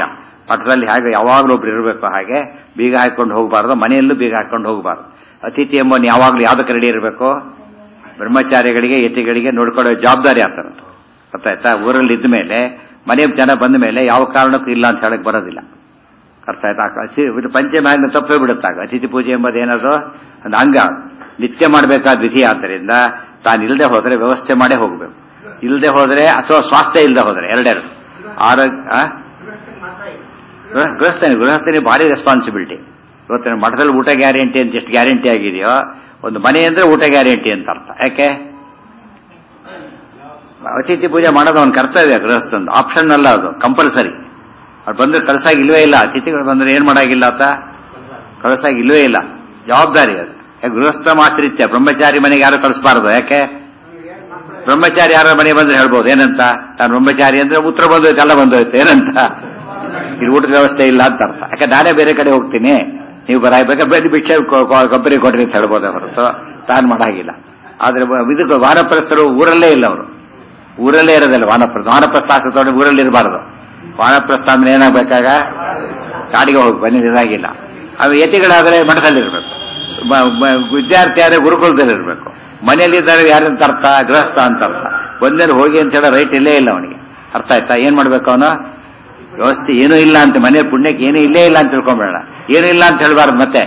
ಮಠದಲ್ಲಿ ಹೇಗೆ ಯಾವಾಗಲೂ ಒಬ್ರು ಇರಬೇಕು ಹಾಗೆ ಬೀಗ ಹಾಕೊಂಡು ಹೋಗಬಾರ್ದು ಮನೆಯಲ್ಲೂ ಬೀಗ ಹಾಕೊಂಡು ಹೋಗಬಾರ್ದು ಅತಿಥಿ ಎಂಬನ್ನು ಯಾವಾಗಲೂ ಯಾವುದಕ್ಕೆ ರೆಡಿ ಇರಬೇಕು ಬ್ರಹ್ಮಚಾರಿಗಳಿಗೆ ಯತಿಗಳಿಗೆ ನೋಡ್ಕೊಳ್ಳೋ ಜವಾಬ್ದಾರಿ ಆಗ್ತಾರಂತ ಗೊತ್ತಾಯ್ತಾ ಊರಲ್ಲಿ ಇದ್ದ ಮೇಲೆ ಮನೆ ಜನ ಬಂದ ಮೇಲೆ ಯಾವ ಕಾರಣಕ್ಕೂ ಇಲ್ಲ ಅಂತ ಹೇಳಕ್ ಬರೋದಿಲ್ಲ ಅರ್ಥ ಆಯ್ತಾ ಅತಿ- ಇದು ಪಂಚಮಿ ಆದ್ಮೇಲೆ ತಪ್ಪೇ ಬಿಡುತ್ತಾಗ ಅತಿಥಿ ಪೂಜೆ ಎಂಬುದು ಏನದು ಒಂದು ಅಂಗ ನಿತ್ಯ ಮಾಡಬೇಕಾದ ವಿಧಿ ಆದ್ದರಿಂದ ತಾನು ಇಲ್ಲದೆ ಹೋದ್ರೆ ವ್ಯವಸ್ಥೆ ಮಾಡೇ ಹೋಗಬೇಕು ಇಲ್ಲದೆ ಹೋದ್ರೆ ಅಥವಾ ಸ್ವಾಸ್ಥ್ಯ ಇಲ್ಲದೆ ಹೋದ್ರೆ ಎರಡೆರಡು ಆರೋಗ್ಯ ಆ? ಗೃಹ- ಗೃಹಸ್ಥನಿ ಗೃಹಸ್ಥನಿ ಭಾರಿ ರೆಸ್ಪಾನ್ಸಿಬಿಲಿಟಿ ಇವತ್ತಿನ ಮಠದಲ್ಲಿ ಊಟ ಗ್ಯಾರಂಟಿ ಅಂತ ಎಷ್ಟು ಗ್ಯಾರಂಟಿ ಆಗಿದೆಯೋ ಒಂದು ಮನೆ ಅಂದ್ರೆ ಊಟ ಗ್ಯಾರಂಟಿ ಅಂತ ಅರ್ಥ ಯಾಕೆ ಅತಿಥಿ ಪೂಜೆ ಮಾಡೋದು ಅವನ ಕರ್ತವ್ಯ ಗೃಹಸ್ಥಂದು ಆಪ್ಷನ್ ಅಲ್ಲ ಅದು ಕಂಪಲ್ಸರಿ ಅವ್ರು ಬಂದ್ರೆ ಕಳ್ಸಾಗಿ ಇಲ್ವೇ ಇಲ್ಲ ಅತಿಥಿಗಳು ಬಂದ್ರೆ ಏನ್ ಮಾಡಾಗಿಲ್ಲ ಆತ ಕಳ್ಸಾಗಿ ಇಲ್ವೇ ಇಲ್ಲ ಜವಾಬ್ದಾರಿ ಅದು ಯಾಕೆ ಗೃಹಸ್ಥ ಮಾಶ್ರಿತ್ಯ ಬ್ರಹ್ಮಚಾರಿ ಮನೆಗೆ ಯಾರು ಕಳಿಸಬಾರದು ಯಾಕೆ ಬ್ರಹ್ಮಚಾರಿ ಯಾರ ಮನೆ ಬಂದ್ರೆ ಹೇಳ್ಬೋದು ಏನಂತ ನಾನು ಬ್ರಹ್ಮಚಾರಿ ಅಂದ್ರೆ ಉತ್ತರ ಬಂದೋಯ್ತು ಎಲ್ಲ ಬಂದೋಯ್ತು ಏನಂತ ಇಲ್ಲಿ ಊಟದ ವ್ಯವಸ್ಥೆ ಇಲ್ಲ ಅಂತ ಅರ್ಥ ಯಾಕೆ ನಾನೇ ಬೇರೆ ಕಡೆ ಹೋಗ್ತೀನಿ ನೀವು ಬರಾಯ್ಬೇಕಾ ಬೇರೆ ಭಿಕ್ಷೆ ಕಂಪನಿ ಕೊಡ್ರಿ ಅಂತ ಹೇಳ್ಬೋದೇ ಹೊರತು ತಾನು ಮಾಡಾಗಿಲ್ಲ ಆದ್ರೆ ವ- ಇದಕ್ಕೆ ವಾನಪ್ರಸ್ಥರು ಊರಲ್ಲೇ ಇಲ್ಲ ಅವರು ಊರಲ್ಲೇ ಇರೋದಿಲ್ಲ ವಾನಪ್ರಸ್ಥ ವಾನಪ್ರಸ್ಥ ಆಸ್ಪತ್ರೆ ಊರಲ್ಲಿ ಇರಬಾರ್ದು ವಾನಪ್ರಸ್ಥ ಅಂದ್ರೆ ಏನಾಗಬೇಕಾಗ ಕಾಡಿಗೆ ಹೋಗಿ ಬನ್ನಿ ಇದಾಗಿಲ್ಲ ಅವು ಯತಿಗಳಾದ್ರೆ ಮಠದಲ್ಲಿರ್ಬೇಕು ಮ- ಮ- ವಿದ್ಯಾರ್ಥಿ ಆದ್ರೆ ಗುರುಕುಲದಲ್ಲಿರ್ಬೇಕು ಮನೆಯಲ್ಲಿದ್ದಾರೆ ಯಾರಂತ ಅರ್ಥ ಗೃಹಸ್ಥ ಅಂತ ಅರ್ಥ ಬಂದೇನು ಹೋಗಿ ಅಂತ ಹೇಳೋ ರೈಟ್ ಇಲ್ಲೇ ಇಲ್ಲ ಅವನಿಗೆ ಅರ್ಥ ಆಯ್ತಾ ಏನ್ ಮಾಡ್ಬೇಕು ಅವನು ವ್ಯವಸ್ಥೆ ಏನೂ ಇಲ್ಲ ಅಂತ ಮನೆ ಪುಣ್ಯಕ್ಕೆ ಏನೂ ಇಲ್ಲೇ ಇಲ್ಲ ಅಂತ ತಿಳ್ಕೊಂಬೇಡ ಏನೂ ಇಲ್ಲ ಅಂತ ಹೇಳ್ಬಾರ್ದು ಮತ್ತೆ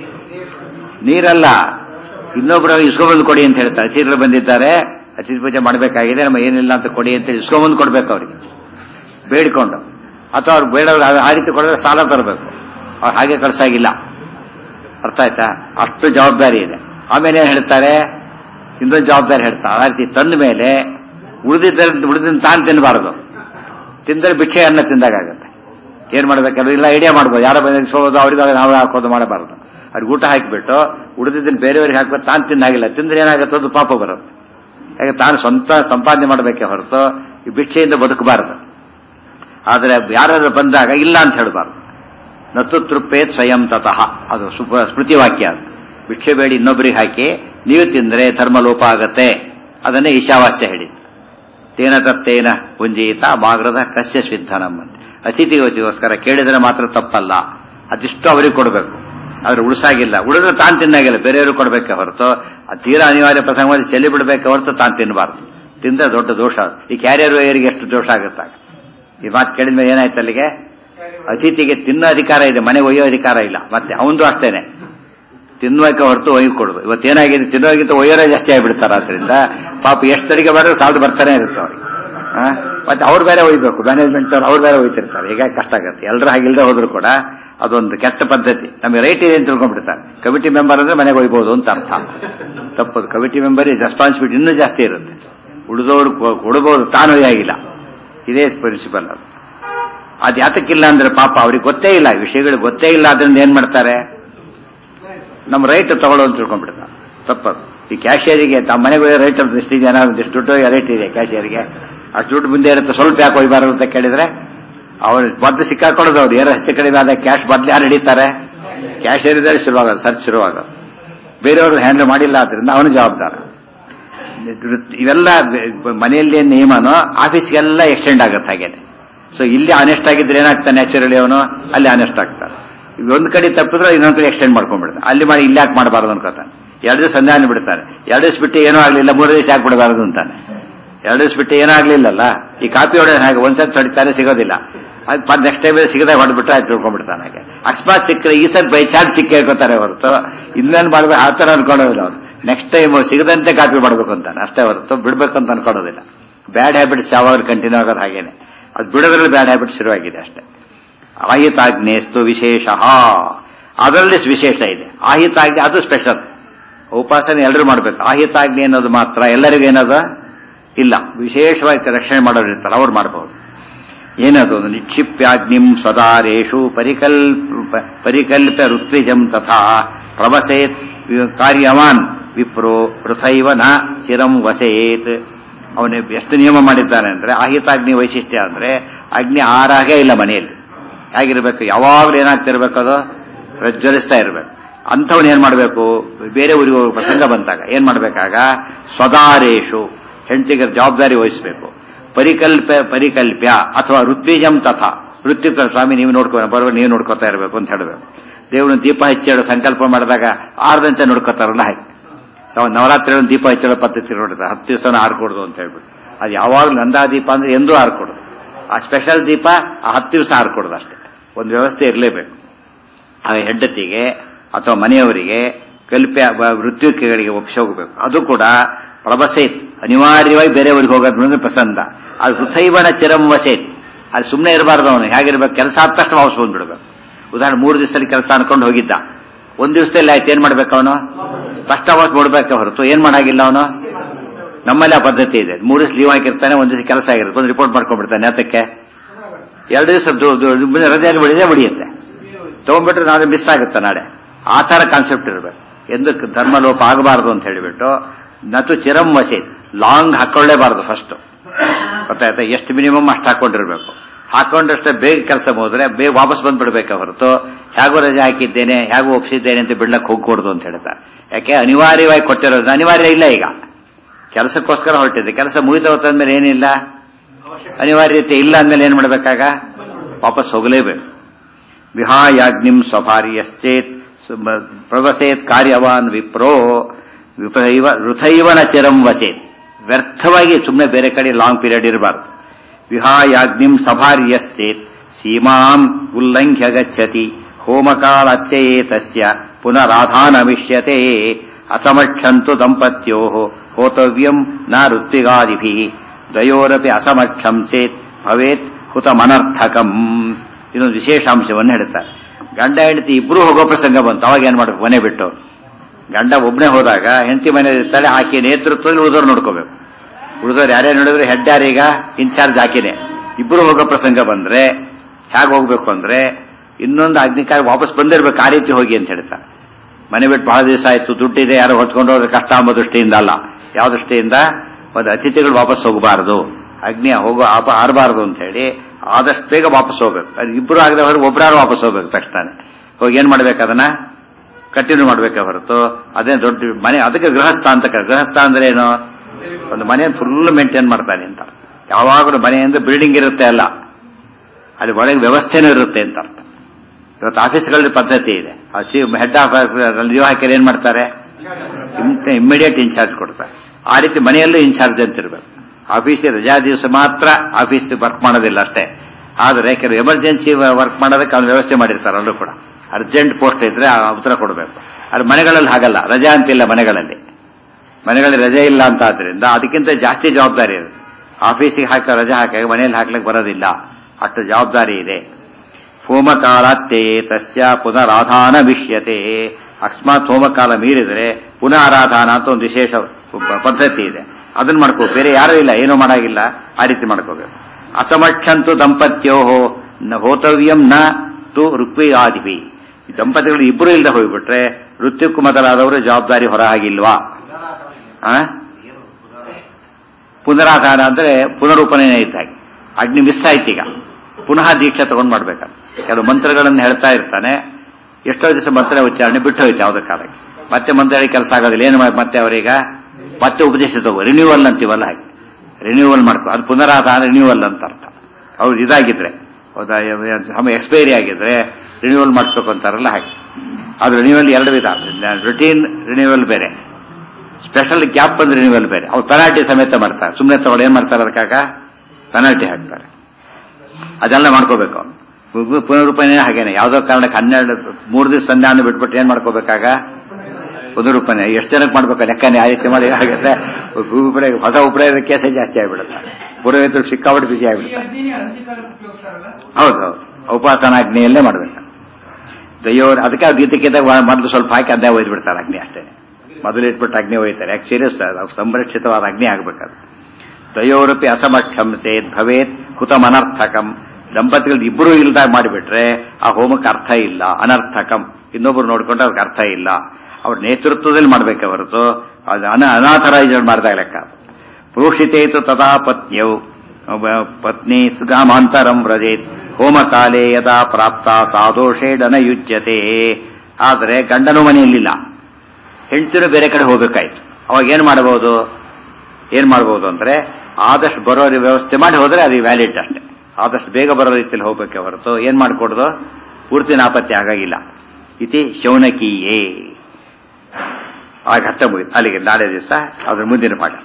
ನೀರಲ್ಲ ಇನ್ನೊಬ್ರು ಇಸ್ಕೊಂಬಂದು ಕೊಡಿ ಅಂತ ಹೇಳ್ತಾರೆ ಅತಿಥಿಗಳು ಬಂದಿದ್ದಾರೆ ಅತಿಥಿ ಪೂಜೆ ಮಾಡಬೇಕಾಗಿದೆ ನಮ್ಮ ಏನಿಲ್ಲ ಅಂತ ಕೊಡಿ ಅಂತ ಇಸ್ಕೊಂಬಂದು ಕೊಡ್ಬೇಕು ಅವರಿಗೆ ಬೇಡಿಕೊಂಡು ಅಥವಾ ಅವ್ರು ಬೇಡವ್ರು ಆ- ಆ ರೀತಿ ಕೊಡಿದ್ರೆ ಸಾಲ ತರಬೇಕು ಅವ್ರು ಹಾಗೆ ಕಳ್ಸಾಗಿಲ್ಲ ಅರ್ಥ ಆಯ್ತಾ ಅಷ್ಟು ಜವಾಬ್ದಾರಿ ಇದೆ ಆಮೇಲೆ ಏನ್ ಹೇಳ್ತಾರೆ ಇನ್ನೊಂದು ಜವಾಬ್ದಾರಿ ಹೇಳ್ತಾರೆ ಆ ರೀತಿ ತಂದ ಮೇಲೆ ಉಳಿದಿದ್ದ ಉಳಿದಿದ್ದ ತಾನು ತಿನ್ನಬಾರದು ತಿಂದರೆ ಭಿಕ್ಷೆ ಅನ್ನ ತಿಂದಾಗತ್ತೆ ಏನ್ ಮಾಡ್ಬೇಕು ಇಲ್ಲ ಐಡಿಯಾ ಮಾಡ್ಬೋದು ಯಾರೋ ಬಂದ ಇಸ್ಕೋಬೋದು ಅವ್ರಿಗೆ ನಾವು ಹಾಕೋದು ಮಾಡಬಾರದು ಅವ್ರಿಗೆ ಊಟ ಹಾಕಿಬಿಟ್ಟು ಉಳಿದಿದ್ದನ್ನು ಬೇರೆಯವ್ರಿಗೆ ಹಾಕ್ಬೇಕು ತಾನು ತಿನ್ನಾಗಿಲ್ಲ ತಿಂದ್ರೆ ಏನಾಗುತ್ತೆ ಅದು ಪಾಪ ಬರುತ್ತೆ ಯಾಕೆ ತಾನು ಸ್ವಂತ ಸಂಪಾದನೆ ಮಾಡಬೇಕೆ ಹೊರತು ಈ ಭಿಕ್ಷೆಯಿಂದ ಬದುಕಬಾರದು ಆದರೆ ಯಾರಾದ್ರೂ ಬಂದಾಗ ಇಲ್ಲ ಅಂತ ಹೇಳಬಾರ್ದು ನತ್ತು ತೃಪ್ಪೇತ್ ಸ್ವಯಂ ತತಃ ಅದು ಸುಪ ಸ್ಮೃತಿ ವಾಕ್ಯ ಅದು ಭಿಕ್ಷೆ ಬೇಡಿ ಇನ್ನೊಬ್ಬರಿಗೆ ಹಾಕಿ ನೀವು ತಿಂದ್ರೆ ಧರ್ಮಲೋಪ ಆಗತ್ತೆ ಅದನ್ನೇ ಈಶಾವಾಸ್ಯ ಹೇಳಿದ್ದು ತೇನ ತತ್ತೇನ ಪುಂಜೀತ ಮಾಗ್ರದ ಕಸ್ಯ ಸಿದ್ಧನಂ ಅಂತ ಅತಿಥಿಗೋಸ್ಕರ ಕೇಳಿದ್ರೆ ಮಾತ್ರ ತಪ್ಪಲ್ಲ ಅದಿಷ್ಟು ಅವರಿಗೆ ಕೊಡಬೇಕು ಆದ್ರೆ ಉಳಿಸಾಗಿಲ್ಲ ಉಳಿದ್ರೆ ತಾನು ತಿನ್ನಾಗಿಲ್ಲ ಬೇರೆಯವರು ಕೊಡಬೇಕೆ ಹೊರತು ಆ ತೀರಾ ಅನಿವಾರ್ಯ ಪ್ರಸಂಗದಲ್ಲಿ ಚೆಲ್ಲಿ ಬಿಡಬೇಕೆ ಹೊರತು ತಾನು ತಿನ್ನಬಾರ್ದು ತಿಂದ್ರೆ ದೊಡ್ಡ ದೋಷ ಅದು. ಈ ಕ್ಯಾರಿಯರ್ ವೇಯರಿಗೆ ಎಷ್ಟು ದೋಷ ಆಗುತ್ತಾಗ ಈ ಮಾತು ಕೇಳಿದ್ಮೇಲೆ ಏನಾಯ್ತು ಅಲ್ಲಿಗೆ ಅತಿಥಿಗೆ ತಿನ್ನೋ ಅಧಿಕಾರ ಇದೆ ಮನೆಗೆ ಒಯ್ಯೋ ಅಧಿಕಾರ ಇಲ್ಲ ಮತ್ತೆ ಅವನದು ಅಷ್ಟೇನೆ ತಿನ್ನುವಕ್ಕೆ ಹೊರತು ಒಯ್ಯಿ ಕೊಡುದು ಇವತ್ತೇನಾಗಿದೆ ತಿನ್ನೋಗಿಂತ ಒಯ್ಯೋರೇ ಜಾಸ್ತಿ ಆಗಿಬಿಡ್ತಾರೆ ಆದ್ರಿಂದ ಪಾಪ ಎಷ್ಟು ಅಡಿಗೆ ಮಾಡಿದ್ರು ಸಾಲದು ಬರ್ತಾನೆ ಇರುತ್ತೆ ಅವ್ರಿಗೆ ಆ? ಮತ್ತೆ ಅವ್ರು ಬೇರೆ ಒಯ್ಬೇಕು ಮ್ಯಾನೇಜ್ಮೆಂಟ್ ಅವ್ರು ಅವ್ರು ಬೇರೆ ಒಯ್ತಿರ್ತಾರೆ ಹೀಗಾಗಿ ಕಷ್ಟ ಆಗುತ್ತೆ ಎಲ್ಲರೂ ಹಾಗಿಲ್ಲದೆ ಹೋದ್ರು ಕೂಡ ಅದೊಂದು ಕೆಟ್ಟ ಪದ್ಧತಿ ನಮಗೆ ರೈಟ್ ಇದೆ ಅಂತ ತಿಳ್ಕೊಂಡ್ಬಿಡ್ತಾರೆ ಕಮಿಟಿ ಮೆಂಬರ್ ಅಂದ್ರೆ ಮನೆಗೆ ಒಯ್ಬೋದು ಅಂತ ಅರ್ಥ ತಪ್ಪದು ಕಮಿಟಿ ಮೆಂಬರ್ ರೆಸ್ಪಾನ್ಸಿಬಿಲಿಟಿ ಇನ್ನೂ ಜಾಸ್ತಿ ಇರುತ್ತೆ ಉಳಿದವರು ಕೊಡಬಹುದು ತಾನು ಆಗಿಲ್ಲ ಇದೇ ಪ್ರಿನ್ಸಿಪಲ್ ಅದು ಅದು ಯಾತಕ್ಕಿಲ್ಲ ಅಂದ್ರೆ ಪಾಪ ಅವ್ರಿಗೆ ಗೊತ್ತೇ ಇಲ್ಲ ಈ ವಿಷಯಗಳು ಗೊತ್ತೇ ಇಲ್ಲ ಅದರಿಂದ ಏನ್ ಮಾಡ್ತಾರೆ ನಮ್ಮ ರೈಟ್ ತಗೊಳ್ಳೋ ಅಂತ ತಿಳ್ಕೊಂಡ್ಬಿಡ್ತಾರೆ ತಪ್ಪದು ಈ ಕ್ಯಾಶಿಯರಿಗೆ ತಮ್ಮ ಮನೆಗೆ ರೈಟ್ ಎಷ್ಟು ಜನ ಎಷ್ಟು ದುಡ್ಡು ರೇಟ್ ಇದೆ ಕ್ಯಾಶಿಯರ್ಗೆ ಅಷ್ಟು ದುಡ್ಡು ಮುಂದೆ ಇರುತ್ತೆ ಸ್ವಲ್ಪ ಯಾಕೆ ಒಯ್ಬಾರದು ಅಂತ ಕೇಳಿದ್ರೆ ಅವ್ರು ಮೊದಲು ಸಿಕ್ಕಾಕೊಳ್ಳೋದು ಅವ್ರು ಏನೋ ಹೆಚ್ಚು ಕಡಿಮೆ ಆದ ಕ್ಯಾಶ್ ಬದಲು ಯಾರು ಹಿಡಿತಾರೆ ಕ್ಯಾಶಿಯರ್ ಇದ್ದಾರೆ ಶುರುವಾಗೋದು ಸರ್ಚ್ ಶುರುವಾಗೋದು ಬೇರೆಯವರು ಹ್ಯಾಂಡಲ್ ಮಾಡಿಲ್ಲ ಆದ್ರಿಂದ ಅವನು ಜವಾಬ್ದಾರ ಇವೆಲ್ಲ ಮನೆಯಲ್ಲಿ ಏನ್ ನಿಯಮನೋ ಆಫೀಸ್ಗೆಲ್ಲ ಎಕ್ಸ್ಟೆಂಡ್ ಆಗುತ್ತೆ ಹಾಗೇನೆ ಸೊ ಇಲ್ಲಿ ಆನೆಸ್ಟ್ ಆಗಿದ್ರೆ ಏನಾಗ್ತಾನೆ ನ್ಯಾಚುರಲಿ ಅವನು ಅಲ್ಲಿ ಆನೆಸ್ಟ್ ಆಗ್ತಾನೆ ಈಗ ಒಂದ್ ಕಡೆ ತಪ್ಪಿದ್ರೆ ಇನ್ನೊಂದ್ ಕಡೆ ಎಕ್ಸ್ಟೆಂಡ್ ಮಾಡ್ಕೊಂಡ್ಬಿಡ್ತಾನೆ ಅಲ್ಲಿ ಮಾಡಿ ಇಲ್ಲಿ ಯಾಕೆ ಮಾಡಬಾರದು ಅನ್ಕೋತಾನೆ ಎರಡು ದಿವಸ ಸಂಧಾನ ಬಿಡ್ತಾನೆ ಎರಡು ದಿವಸ ಬಿಟ್ಟು ಏನೂ ಆಗ್ಲಿಲ್ಲ ಮೂರು ದಿವಸ ಯಾಕೆ ಬಿಡಬಾರದು ಅಂತಾನೆ ಎರಡು ದಿವಸ ಬಿಟ್ಟು ಏನೂ ಆಗ್ಲಿಲ್ಲಲ್ಲ ಈ ಕಾಪಿ ಹೊಡೆದ ಹಾಗೆ ಒಂದ್ಸತಿ ಹೊಡಿತಾನೆ ಸಿಗೋದಿಲ್ಲ ಅದು ನೆಕ್ಸ್ಟ್ ಟೈಮ್ ಸಿಗದಾಗ ಹೊಡೆದ್ಬಿಟ್ರೆ ಆಯ್ತು ತಿಳ್ಕೊಂಡ್ಬಿಡ್ತಾನೆ ಹಾಗೆ ಅಕಸ್ಮಾತ್ ಸಿಕ್ಕರೆ ಈ ಸರ್ ಬೈ ಚಾರ್ಜ್ ಸಿಕ್ಕಿ ಹೇಳ್ಕೊತಾರೆ ಹೊರತು ಇನ್ನೇನು ಮಾಡ್ಬೇಕು ಆ ಥರ ಅನ್ಕೊಳ್ಳೋದಿಲ್ಲ ಅವ್ರು ನೆಕ್ಸ್ಟ್ ಟೈಮ್ ಸಿಗದಂತೆ ಕಾಪಿ ಮಾಡಬೇಕು ಅಂತಾನೆ ಅಷ್ಟೇ ಹೊರತು ಬಿಡ್ಬೇಕು ಅಂತ ಅನ್ಕೊಳ್ಳೋದಿಲ್ಲ ಬ್ಯಾಡ್ ಹ್ಯಾಬಿಟ್ಸ್ ಯಾವಾಗ ಕಂಟಿನ್ಯೂ ಆಗೋದು ಹಾಗೇನೆ ಅದು ಬಿಡೋದ್ರಲ್ಲಿ ಬ್ಯಾಡ್ ಹ್ಯಾಬಿಟ್ಸ್ ಶುರುವಾಗಿದೆ ಅಷ್ಟೇ ಆಹಿತಾಗ್ನೇಸ್ತು ವಿಶೇಷ ಅದರಲ್ಲಿ ವಿಶೇಷ ಇದೆ ಆಹಿತಾಗ್ನಿ ಅದು ಸ್ಪೆಷಲ್ ಉಪಾಸನೆ ಎಲ್ಲರೂ ಮಾಡಬೇಕು ಆಹಿತಾಗ್ನಿ ಅನ್ನೋದು ಮಾತ್ರ ಎಲ್ಲರಿಗೂ ಏನದ ಇಲ್ಲ ವಿಶೇಷವಾಗಿ ರಕ್ಷಣೆ ಮಾಡೋರು ಇರ್ತಾರೆ ಅವ್ರು ಮಾಡಬಹುದು ಏನದು ನಿಕ್ಷಿಪ್ಯಾಗ್ನಿಂ ಸ್ವದಾರೇಶು ಪರಿಕಲ್ಪ ಪರಿಕಲ್ಪ ಋತ್ವಿಜಂ ತಥಾ ಪ್ರವಸೇತ್ ಕಾರ್ಯವಾನ್ ವಿಪ್ರೋ ಪೃಥೈವ ನ ಚಿರಂ ವಸೇತ್ ಅವನು ಎಷ್ಟು ನಿಯಮ ಮಾಡಿದ್ದಾನೆ ಅಂದ್ರೆ ಆಹಿತಾಗ್ನಿ ವೈಶಿಷ್ಟ್ಯ ಅಂದ್ರೆ ಅಗ್ನಿ ಆರಾಗೇ ಇಲ್ಲ ಮನೆಯಲ್ಲಿ ಹೇಗಿರ್ಬೇಕು ಯಾವಾಗಲೂ ಏನಾಗ್ತಿರ್ಬೇಕು ಅದು ಪ್ರಜ್ವಲಿಸ್ತಾ ಇರಬೇಕು ಅಂಥವನು ಏನ್ ಮಾಡಬೇಕು ಬೇರೆ ಊರಿಗೆ ಹೋಗೋ ಪ್ರಸಂಗ ಬಂದಾಗ ಏನ್ ಮಾಡಬೇಕಾಗ ಸ್ವದಾರೇಶು ಹೆಂಡತಿಗೆ ಜವಾಬ್ದಾರಿ ವಹಿಸಬೇಕು ಪರಿಕಲ್ಪ ಪರಿಕಲ್ಪ್ಯ ಅಥವಾ ಋತ್ವಿಜಂ ತಥಾ ವೃತ್ತಿಕ ಸ್ವಾಮಿ ನೀವು ನೋಡ್ಕೊ ಬರುವ ನೀವು ನೋಡ್ಕೊತಾ ಇರಬೇಕು ಅಂತ ಹೇಳಬೇಕು ದೇವ್ರನ್ನ ದೀಪ ಹಚ್ಚೇಳೋ ಸಂಕಲ್ಪ ಮಾಡಿದಾಗ ಆರದಂತೆ ನೋಡ್ಕೋತಾರಲ್ಲ ಹಾಗೆ ಸೊ ನವರಾತ್ರಿ ಒಂದು ದೀಪ ಹಚ್ಚೋ ಪದ್ಧತಿ ನೋಡಿದ್ರೆ ಹತ್ತು ದಿವಸನ ಆರ್ಕೊಡ್ದು ಅಂತ ಹೇಳ್ಬಿಟ್ಟು ಅದು ಯಾವಾಗಲೂ ನಂದಾ ದೀಪ ಅಂದ್ರೆ ಎಂದೂ ಆರ್ಕೊಡುದು ಆ ಸ್ಪೆಷಲ್ ದೀಪ ಆ ಹತ್ತು ದಿವಸ ಆರ್ಕೊಡುದು ಅಷ್ಟೇ ಒಂದು ವ್ಯವಸ್ಥೆ ಇರಲೇಬೇಕು ಆ ಹೆಂಡತಿಗೆ ಅಥವಾ ಮನೆಯವರಿಗೆ ಕಲ್ಪ್ಯ ವೃತ್ತಿಗಳಿಗೆ ಒಪ್ಪಿಸಿ ಹೋಗಬೇಕು ಅದು ಕೂಡ ಪ್ರಭಸೇತ್ ಅನಿವಾರ್ಯವಾಗಿ ಬೇರೆಯವ್ರಿಗೆ ಹೋಗೋದು ಅಂದ್ರೆ ಪ್ರಸಂದ ಅದು ಹೃಥೈವನ ಚಿರಂ ವಸೇತ್ ಅದು ಸುಮ್ಮನೆ ಇರಬಾರ್ದು ಅವನು ಹೇಗಿರ್ಬೇಕು ಕೆಲಸ ಆದ ತಕ್ಷಣ ವಾಪಸ್ ಬಂದ್ಬಿಡ್ಬೇಕು ಉದಾಹರಣೆ ಮೂರು ದಿವಸದಲ್ಲಿ ಕೆಲಸ ಅನ್ಕೊಂಡು ಹೋಗಿದ್ದ ಒಂದ್ ದಿವಸದಲ್ಲಿ ಆಯ್ತು ಏನ್ ಮಾಡ್ಬೇಕು ಅವನು ಫಸ್ಟ್ ಅವತ್ ನೋಡ್ಬೇಕು ಹೊರತು ಏನ್ ಮಾಡಾಗಿಲ್ಲ ಅವನು ನಮ್ಮಲ್ಲಿ ಆ ಪದ್ಧತಿ ಇದೆ ಮೂರು ದಿವಸ ಲೀವ್ ಹಾಕಿರ್ತಾನೆ ಒಂದ್ ದಿವಸ ಕೆಲಸ ಆಗಿರುತ್ತೆ ಒಂದು ರಿಪೋರ್ಟ್ ಮಾಡ್ಕೊಂಡ್ಬಿಡ್ತಾನೆ ಅದಕ್ಕೆ ಎರಡು ದಿವಸ ರಜೆಯಲ್ಲಿ ಬಿಡಿದೆ ಬಿಡಿಯುತ್ತೆ ತಗೊಂಡ್ಬಿಟ್ರೆ ನಾಳೆ ಮಿಸ್ ಆಗುತ್ತೆ ನಾಳೆ ಆ ತರ ಕಾನ್ಸೆಪ್ಟ್ ಇರಬೇಕು ಎಂದು ಧರ್ಮಲೋಪ ಆಗಬಾರದು ಅಂತ ಹೇಳಿಬಿಟ್ಟು ನತು ಚಿರಂ ವಸಿ ಲಾಂಗ್ ಹಾಕೊಳ್ಳೇಬಾರದು ಫಸ್ಟ್ ಗೊತ್ತಾಯ್ತಾ ಎಷ್ಟು ಮಿನಿಮಮ್ ಅಷ್ಟು ಹಾಕೊಂಡಿರ್ಬೇಕು ಹಾಕೊಂಡಷ್ಟೇ ಬೇಗ ಕೆಲಸ ಹೋದ್ರೆ ಬೇಗ ವಾಪಸ್ ಬಂದ್ಬಿಡ್ಬೇಕು ಹೊರತು ಹೇಗೂ ರಜೆ ಹಾಕಿದ್ದೇನೆ ಹೇಗೂ ಒಪ್ಪಿಸಿದ್ದೇನೆ ಅಂತ ಬಿಡ್ಲಕ್ಕೆ ಹೋಗ್ಕೂಡ್ದು ಅಂತ ಹೇಳ್ತಾರೆ ಯಾಕೆ ಅನಿವಾರ್ಯವಾಗಿ ಕೊಟ್ಟಿರೋದು ಅನಿವಾರ್ಯ ಇಲ್ಲ ಈಗ ಕೆಲಸಕ್ಕೋಸ್ಕರ ಹೊರಟಿದೆ ಕೆಲಸ ಮುಗಿದ ಹೊತ್ತಂದ್ಮೇಲೆ ಏನಿಲ್ಲ ಅನಿವಾರ್ಯತೆ ಇಲ್ಲ ಅಂದ್ಮೇಲೆ ಏನ್ ಮಾಡ್ಬೇಕಾಗ ವಾಪಸ್ ಹೋಗಲೇಬೇಕು ವಿಹಾಯಾಗ್ನಿಂ ಸ್ವಭಾರ್ಯಶ್ಚೇತ್ ಪ್ರವಸೇತ್ ಕಾರ್ಯವಾನ್ ವಿಪ್ರೋ ವಿಪೈವ ಋಥೈವನ ಚಿರಂ ವಸೇತ್ ವ್ಯರ್ಥವಾಗಿ ಸುಮ್ಮನೆ ಬೇರೆ ಕಡೆ ಲಾಂಗ್ ಪೀರಿಯಡ್ ಇರಬಾರ್ದು ವಿಹಾಯಾಗ್ನಿಂ ಸಭಾರ್ಯಶ್ಚೇತ್ ಸೀಮಾಂ ಉಲ್ಲಂಘ್ಯ ಗಚ್ಚತಿ ಹೋಮಕಾಲತ್ಯಯೇ ತಸ್ಯ ಪುನರಾಧಾನಮಿಷ್ಯತೆ ಅಸಮಕ್ಷಂತು ದಂಪತ್ಯೋ ಹೋತವ್ಯಂ ನ ಋತ್ವಿಗಾದಿಭಿ ದಯೋರಪಿ ಅಸಮಕ್ಷಂ ಚೇತ್ ಭವೇತ್ ಹುತಮನರ್ಥಕಂ ಇದೊಂದು ವಿಶೇಷಾಂಶವನ್ನು ಹೇಳ್ತಾರೆ ಗಂಡ ಹೆಂಡತಿ ಇಬ್ರು ಹೋಗೋ ಪ್ರಸಂಗ ಬಂತು ಅವಾಗ ಏನ್ ಮಾಡ್ಬೇಕು ಮನೆ ಬಿಟ್ಟು ಗಂಡ ಒಬ್ಬನೇ ಹೋದಾಗ ಹೆಂಡತಿ ಮನೆ ಇರ್ತಾಳೆ ಆಕೆ ನೇತೃತ್ವದಲ್ಲಿ ಉಳಿದವ್ರು ನೋಡ್ಕೋಬೇಕು ಉಳಿದವ್ರು ಯಾರ್ಯಾರು ನೋಡಿದ್ರೆ ಹೆಡ್ ಯಾರೀಗ ಇನ್ಚಾರ್ಜ್ ಆಕಿನೇ ಇಬ್ರು ಹೋಗೋ ಪ್ರಸಂಗ ಬಂದ್ರೆ ಹೇಗೆ ಹೋಗ್ಬೇಕು ಅಂದ್ರೆ ಇನ್ನೊಂದು ಅಗ್ನಿಕಾರಿ ವಾಪಸ್ ಬಂದಿರ್ಬೇಕು ಆ ರೀತಿ ಹೋಗಿ ಅಂತ ಹೇಳ್ತಾರೆ ಮನೆ ಬಿಟ್ಟು ಬಹಳ ದಿವಸ ಆಯ್ತು ದುಡ್ಡಿದೆ ಯಾರು ಹೊತ್ಕೊಂಡು ಹೋದ್ರೆ ಕಷ್ಟ ಎಂಬ ದೃಷ್ಟಿಯಿಂದ ಅಲ್ಲ ಯಾವ ದೃಷ್ಟಿಯಿಂದ ಒಂದು ಅತಿಥಿಗಳು ವಾಪಸ್ ಹೋಗಬಾರದು ಅಗ್ನಿ ಹೋಗೋ ಆಪ ಆರಬಾರದು ಅಂತ ಹೇಳಿ ಆದಷ್ಟು ಬೇಗ ವಾಪಸ್ ಹೋಗ್ಬೇಕು ಅದು ಇಬ್ಬರು ಆಗದೆ ಹೊರಗೆ ಒಬ್ಬರಾರು ವಾಪಸ್ ಹೋಗ್ಬೇಕು ತಕ್ಷಣ ಹೋಗಿ ಏನ್ ಮಾಡ್ಬೇಕು ಅದನ್ನ ಕಂಟಿನ್ಯೂ ಮಾಡ್ಬೇಕೆ ಹೊರತು ಅದೇ ದೊಡ್ಡ ಮನೆ ಅದಕ್ಕೆ ಗೃಹಸ್ಥ ಅಂತ ಕರೆ ಗೃಹಸ್ಥ ಅಂದ್ರೆ ಏನು ಒಂದು ಮನೆ ಫುಲ್ ಮೇಂಟೈನ್ ಮಾಡ್ತಾನೆ ಅಂತ ಯಾವಾಗಲೂ ಮನೆಯಿಂದ ಬಿಲ್ಡಿಂಗ್ ಇರುತ್ತೆ ಅಲ್ಲ ಅಲ್ಲಿ ಒಳಗೆ ವ್ಯವಸ್ಥೆನೂ ಇರುತ್ತೆ ಅಂತ ಅರ್ಥ ಇವತ್ತು ಆಫೀಸ್ಗಳಲ್ಲಿ ಪದ್ಧತಿ ಇದೆ ಆ ಚೀಫ್ ಹೆಡ್ ಆಫ್ ಲೀವ್ ಹಾಕಿದ್ರೆ ಏನ್ ಮಾಡ್ತಾರೆ ಇಮ್ಮಿಡಿಯೇಟ್ ಇನ್ಚಾರ್ಜ್ ಕೊಡ್ತಾರೆ ಆ ರೀತಿ ಮನೆಯಲ್ಲೂ ಇನ್ಚಾರ್ಜ್ ಅಂತ ಇರಬೇಕು ಆಫೀಸ್ ರಜಾ ದಿವಸ ಮಾತ್ರ ಆಫೀಸ್ ವರ್ಕ್ ಮಾಡೋದಿಲ್ಲ ಅಷ್ಟೇ ಆದರೆ ಕೆಲವು ಎಮರ್ಜೆನ್ಸಿ ವರ್ಕ್ ಮಾಡೋದಕ್ಕೆ ಅವ್ನು ವ್ಯವಸ್ಥೆ ಮಾಡಿರ್ತಾರೆ ಅಲ್ಲೂ ಕೂಡ ಅರ್ಜೆಂಟ್ ಪೋಸ್ಟ್ ಇದ್ರೆ ಆ ಉತ್ತರ ಕೊಡಬೇಕು ಅಲ್ಲಿ ಮನೆಗಳಲ್ಲಿ ಹಾಗಲ್ಲ ರಜಾ ಅಂತಿಲ್ಲ ಮನೆಗಳಲ್ಲಿ ಮನೆಗಳಲ್ಲಿ ರಜೆ ಇಲ್ಲ ಅಂತ ಆದ್ರಿಂದ ಅದಕ್ಕಿಂತ ಜಾಸ್ತಿ ಜವಾಬ್ದಾರಿ ಇದೆ ಆಫೀಸಿಗೆ ಹಾಕ ರಜೆ ಹಾಕಿ ಮನೆಯಲ್ಲಿ ಹಾಕ್ಲಿಕ್ಕೆ ಬರೋದಿಲ್ಲ ಅಷ್ಟು ಜವಾಬ್ದಾರಿ ಇದೆ ಹೋಮಕಾಲತ್ತೇ ತಸ್ಯ ಪುನರಾಧಾನ ವಿಷ್ಯತೆ ಅಕಸ್ಮಾತ್ ಹೋಮಕಾಲ ಮೀರಿದರೆ ಪುನಃ ಆರಾಧಾನ ಅಂತ ಒಂದು ವಿಶೇಷ ಪದ್ಧತಿ ಇದೆ ಅದನ್ನ ಮಾಡ್ಕೋ ಬೇರೆ ಯಾರೂ ಇಲ್ಲ ಏನೂ ಮಾಡಾಗಿಲ್ಲ ಆ ರೀತಿ ಮಾಡ್ಕೋಬೇಕು ಅಸಮಕ್ಷಂತು ದಂಪತ್ಯೋ ಹೋತವ್ಯಂ ನ ತು ಋಕ್ವಿಯಾದಿಪಿ ಈ ದಂಪತಿಗಳು ಇಬ್ಬರು ಇಲ್ಲದೆ ಹೋಗ್ಬಿಟ್ರೆ ಋತ್ವಿಕ್ಕು ಮೊದಲಾದವರು ಜವಾಬ್ದಾರಿ ಹೊರ ಹಾಗಿಲ್ವಾ ಪುನರಾಧಾನ ಅಂದ್ರೆ ಪುನರುಪನಯನ ಇದ್ದ ಹಾಗೆ ಅಗ್ನಿ ಮಿಸ್ ಆಯ್ತು ಈಗ ಪುನಃ ದೀಕ್ಷೆ ತಗೊಂಡ್ ಮಾಡ್ಬೇಕಾದ್ರೆ ಕೆಲವು ಮಂತ್ರಗಳನ್ನು ಹೇಳ್ತಾ ಇರ್ತಾನೆ ಎಷ್ಟೋ ದಿವಸ ಮಂತ್ರ ಉಚ್ಚಾರಣೆ ಬಿಟ್ಟು ಹೋಯ್ತು ಯಾವುದೇ ಕಾಲಕ್ಕೆ ಮತ್ತೆ ಮಂತ್ರ ಹೇಳಿ ಕೆಲಸ ಆಗೋದಿಲ್ಲ ಏನು ಮತ್ತೆ ಅವರೀಗ ಮತ್ತೆ ಉಪದೇಶ ತಗೋ ರಿನ್ಯೂವಲ್ ಅಂತೀವಲ್ಲ ಹಾಗೆ ರಿನ್ಯೂವಲ್ ಮಾಡ್ಕೊ ಅದು ಪುನರಾಧಾನ ರಿನ್ಯೂವಲ್ ಅಂತ ಅರ್ಥ ಅವ್ರು ಇದಾಗಿದ್ರೆ ಎಕ್ಸ್ಪೈರಿ ಆಗಿದ್ರೆ ರಿನ್ಯೂವಲ್ ಮಾಡಿಸ್ಬೇಕು ಅಂತಾರಲ್ಲ ಹಾಗೆ ಅದು ರಿನ್ಯೂವಲ್ ಎರಡು ವಿಧ ರುಟೀನ್ ರಿನ್ಯೂವಲ್ ಬೇರೆ ಸ್ಪೆಷಲ್ ಗ್ಯಾಪ್ ಬಂದ್ರೆ ರಿನ್ಯೂವಲ್ ಬೇರೆ ಅವ್ರು ಪೆನಾಲ್ಟಿ ಸಮೇತ ಮಾಡ್ತಾರೆ ಸುಮ್ಮನೆ ತಗೊಂಡು ಏನ್ ಮಾಡ್ತಾರೆ ಅದಕ್ಕಾಗ ಪೆನಾಲ್ಟಿ ಹಾಕ್ತಾರೆ ಅದೆಲ್ಲ ಮಾಡ್ಕೋಬೇಕು ಪುನರುಪನೆ ಹಾಗೇನೆ ಯಾವ್ದೋ ಕಾರಣಕ್ಕೆ ಹನ್ನೆರಡು ಮೂರು ದಿವಸ ಸಂಧಾನ ಬಿಟ್ಬಿಟ್ಟು ಏನ್ ಮಾಡ್ಕೋಬೇಕಾಗ ಪುನರುಪನೆ ಎಷ್ಟು ಜನಕ್ಕೆ ಮಾಡ್ಬೇಕು ಲೆಕ್ಕನೇ ಆ ರೀತಿ ಮಾಡಿ ಆಗುತ್ತೆ ಉಪರೆ ಹೊಸ ಉಪರೆ ಕೇಸೇ ಜಾಸ್ತಿ ಆಗಿಬಿಡುತ್ತೆ ಪುರೋಹಿತರು ಸಿಕ್ಕಾಬಿಟ್ಟು ಬಿಸಿ ಆಗಿಬಿಡುತ್ತೆ ಹೌದು ಹೌದು ಉಪಾಸನಾಗ್ನಿಯಲ್ಲೇ ಮಾಡ್ಬೇಕು ದಯ್ಯೋರ್ ಅದಕ್ಕೆ ಗೀತಕ್ಕಿಂತ ಮೊದಲು ಸ್ವಲ್ಪ ಹಾಕಿ ಅದೇ ಒಯ್ದು ಬಿಡ್ತಾರೆ ಅಗ್ನಿ ಅಷ್ಟೇ ಮೊದಲು ಇಟ್ಬಿಟ್ಟು ಅಗ್ನಿ ಒಯ್ತಾರೆ ಆಕ್ಚುಲಿ ಸಂರಕ್ಷಿತವಾದ ಅಗ್ನಿ ಆಗ್ಬೇಕದು ದಯೋರಪಿ ಅಸಮಕ್ಷಂ ಚೇತ್ ಭವೇತ್ ಹುತಮನರ್ಥಕಂ ದಂಪತಿಗಳು ಇಬ್ಬರು ಇಲ್ದಾಗ ಮಾಡಿಬಿಟ್ರೆ ಆ ಹೋಮಕ್ಕೆ ಅರ್ಥ ಇಲ್ಲ ಅನರ್ಥಕಂ ಇನ್ನೊಬ್ರು ನೋಡ್ಕೊಂಡ್ರೆ ಅದಕ್ಕೆ ಅರ್ಥ ಇಲ್ಲ ಅವ್ರ ನೇತೃತ್ವದಲ್ಲಿ ಮಾಡ್ಬೇಕೆ ಹೊರತು ಅದು ಅನ ಅನಾಥರೈಸ್ ಮಾಡಿದಾಗ ಲೆಕ್ಕ ಪ್ರೋಷಿತೇತು ತದಾ ಪತ್ನ್ಯೌ ಪತ್ನಿ ಸುಗಾಮಾಂತರಂ ವ್ರಜೇತ್ ಹೋಮಕಾಲೇ ಯದಾ ಪ್ರಾಪ್ತ ಸಾದೋಷೇಡನ ಯುಜ್ಯತೆ ಆದರೆ ಗಂಡನು ಮನೆಯಲ್ಲಿಲ್ಲ ಹೆಂಡತಿನೂ ಬೇರೆ ಕಡೆ ಹೋಗ್ಬೇಕಾಯ್ತು ಅವಾಗ ಏನ್ ಮಾಡಬಹುದು ಏನ್ ಮಾಡಬಹುದು ಅಂದ್ರೆ ಆದಷ್ಟು ಬರೋರಿ ವ್ಯವಸ್ಥೆ ಮಾಡಿ ಹೋದ್ರೆ ಅದು ವ್ಯಾಲಿಡ್ ಅಷ್ಟೇ ಆದಷ್ಟು ಬೇಗ ಬರೋ ರೀತಿಯಲ್ಲಿ ಹೋಗ್ಬೇಕೆ ಹೊರತು ಏನ್ ಮಾಡ್ಕೊಡ್ದು ಪೂರ್ತಿ ನಾಪತ್ತೆ ಆಗಾಗಿಲ್ಲ ಇತಿ ಶೌನಕೀಯೇ ಆ ಘಟ್ಟ ಮುಗಿತು ಅಲ್ಲಿಗೆ ನಾಳೆ ದಿವಸ ಅದ್ರ ಮುಂದಿನ ಪಾಠ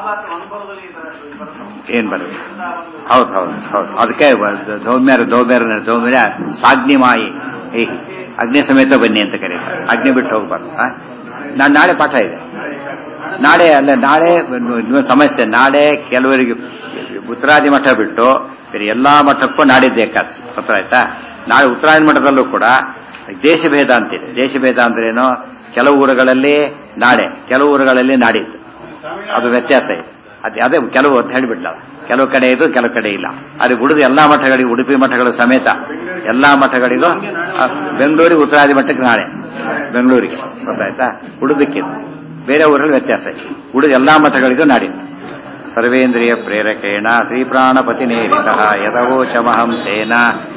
ಏನ್ ಬರೋದು ಹೌದು ಹೌದು ಹೌದು ಅದಕ್ಕೆ ಧೌಮ್ಯರ ಧೌಮ್ಯರ ಧೌಮ್ಯ ಸಾಗ್ನಿ ಮಾಯಿ ಏ ಅಗ್ನಿ ಸಮೇತ ಬನ್ನಿ ಅಂತ ಕರೀತಾರೆ ಅಗ್ನಿ ಬಿಟ್ಟು ಹೋಗ್ಬಾರ್ದು ನಾನು ನಾಳೆ ಪಾಠ ಇದೆ ನಾಳೆ ಅಲ್ಲ ನಾಳೆ ಇನ್ನೊಂದು ಸಮಸ್ಯೆ ನಾಳೆ ಕೆಲವರಿಗೆ ಉತ್ತರಾದಿ ಮಠ ಬಿಟ್ಟು ಬೇರೆ ಎಲ್ಲಾ ಮಠಕ್ಕೂ ನಾಡಿದ್ದು ಏಕಾದಶಿ ಗೊತ್ತಾಯ್ತಾ ಆಯ್ತಾ ನಾಳೆ ಉತ್ತರಾದಿ ಮಠದಲ್ಲೂ ಕೂಡ ದೇಶಭೇದ ಅಂತಿದೆ ದೇಶಭೇದ ಅಂದ್ರೆ ಏನು ಕೆಲವು ಊರುಗಳಲ್ಲಿ ನಾಳೆ ಕೆಲವು ಊರುಗಳಲ್ಲಿ ನಾಡಿದ್ದು ಅದು ವ್ಯತ್ಯಾಸ ಇದೆ ಅದೇ ಅದೇ ಕೆಲವು ಅಂತ ಹೇಳಿಬಿಡ್ಲ ಕೆಲವು ಕಡೆ ಇದು ಕೆಲವು ಕಡೆ ಇಲ್ಲ ಅದು ಉಳಿದು ಎಲ್ಲಾ ಮಠಗಳಿಗೆ ಉಡುಪಿ ಮಠಗಳು ಸಮೇತ ಎಲ್ಲಾ ಮಠಗಳಿಗೂ ಆ, ಬೆಂಗಳೂರಿಗೆ ಉತ್ತರಾದಿ ಮಠಕ್ಕೆ ನಾಳೆ ಬೆಂಗಳೂರಿಗೆ ಗೊತ್ತಾಯ್ತಾ ಉಳಿದಕ್ಕಿಂತ ಬೇರೆ ಊರಲ್ಲಿ ವ್ಯತ್ಯಾಸ ಇದೆ ಉಳಿದ ಎಲ್ಲಾ ಮಠಗಳಿಗೂ ನಾಡಿದ್ದು ಸರ್ವೇಂದ್ರಿಯ ಪ್ರೇರಕೇಣ ಶ್ರೀಪ್ರಾಣಪತಿ ನೇರಿತ ಯದವೋಚಮಹಂ ತೇನ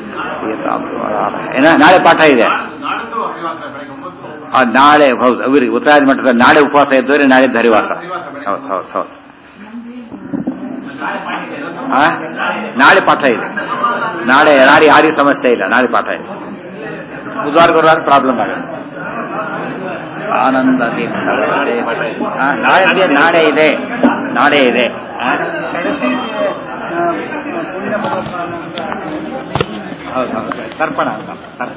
ಏನ ನಾಳೆ ಪಾಠ ಇದೆ ಆ, ನಾಳೆ ಹೌದು ಅವರಿಗೆ ಉತ್ತರಾದಿ ಮಠದ ನಾಳೆ ಉಪವಾಸ ಇದ್ದವರೆ ನಾಳೆ ಹರಿವಾಸ ಹೌದು ಹೌದು ಹೌದು ಆ? ನಾಳೆ ಪಾಠ ಇದೆ ನಾಳೆ ನಾಳೆ ಯಾರಿಗೆ ಸಮಸ್ಯೆ ಇಲ್ಲ ನಾಳೆ ಪಾಠ ಇದೆ ಬುಧವಾರ ಗುರುವಾರ ಪ್ರಾಬ್ಲಮ್ ಆಗುತ್ತೆ ಆನಂದ ತೀರ್ಥ ನಾಳೆ ಆ, ನಾಳೆ ಇದೆ, ನಾಳೆ ಇದೆ ನಾಳೆ ಇದೆ ಆ? ಹೌದು ಹೌದು ತರ್ಪಣ ಅಂತ ತರ್ಪಣ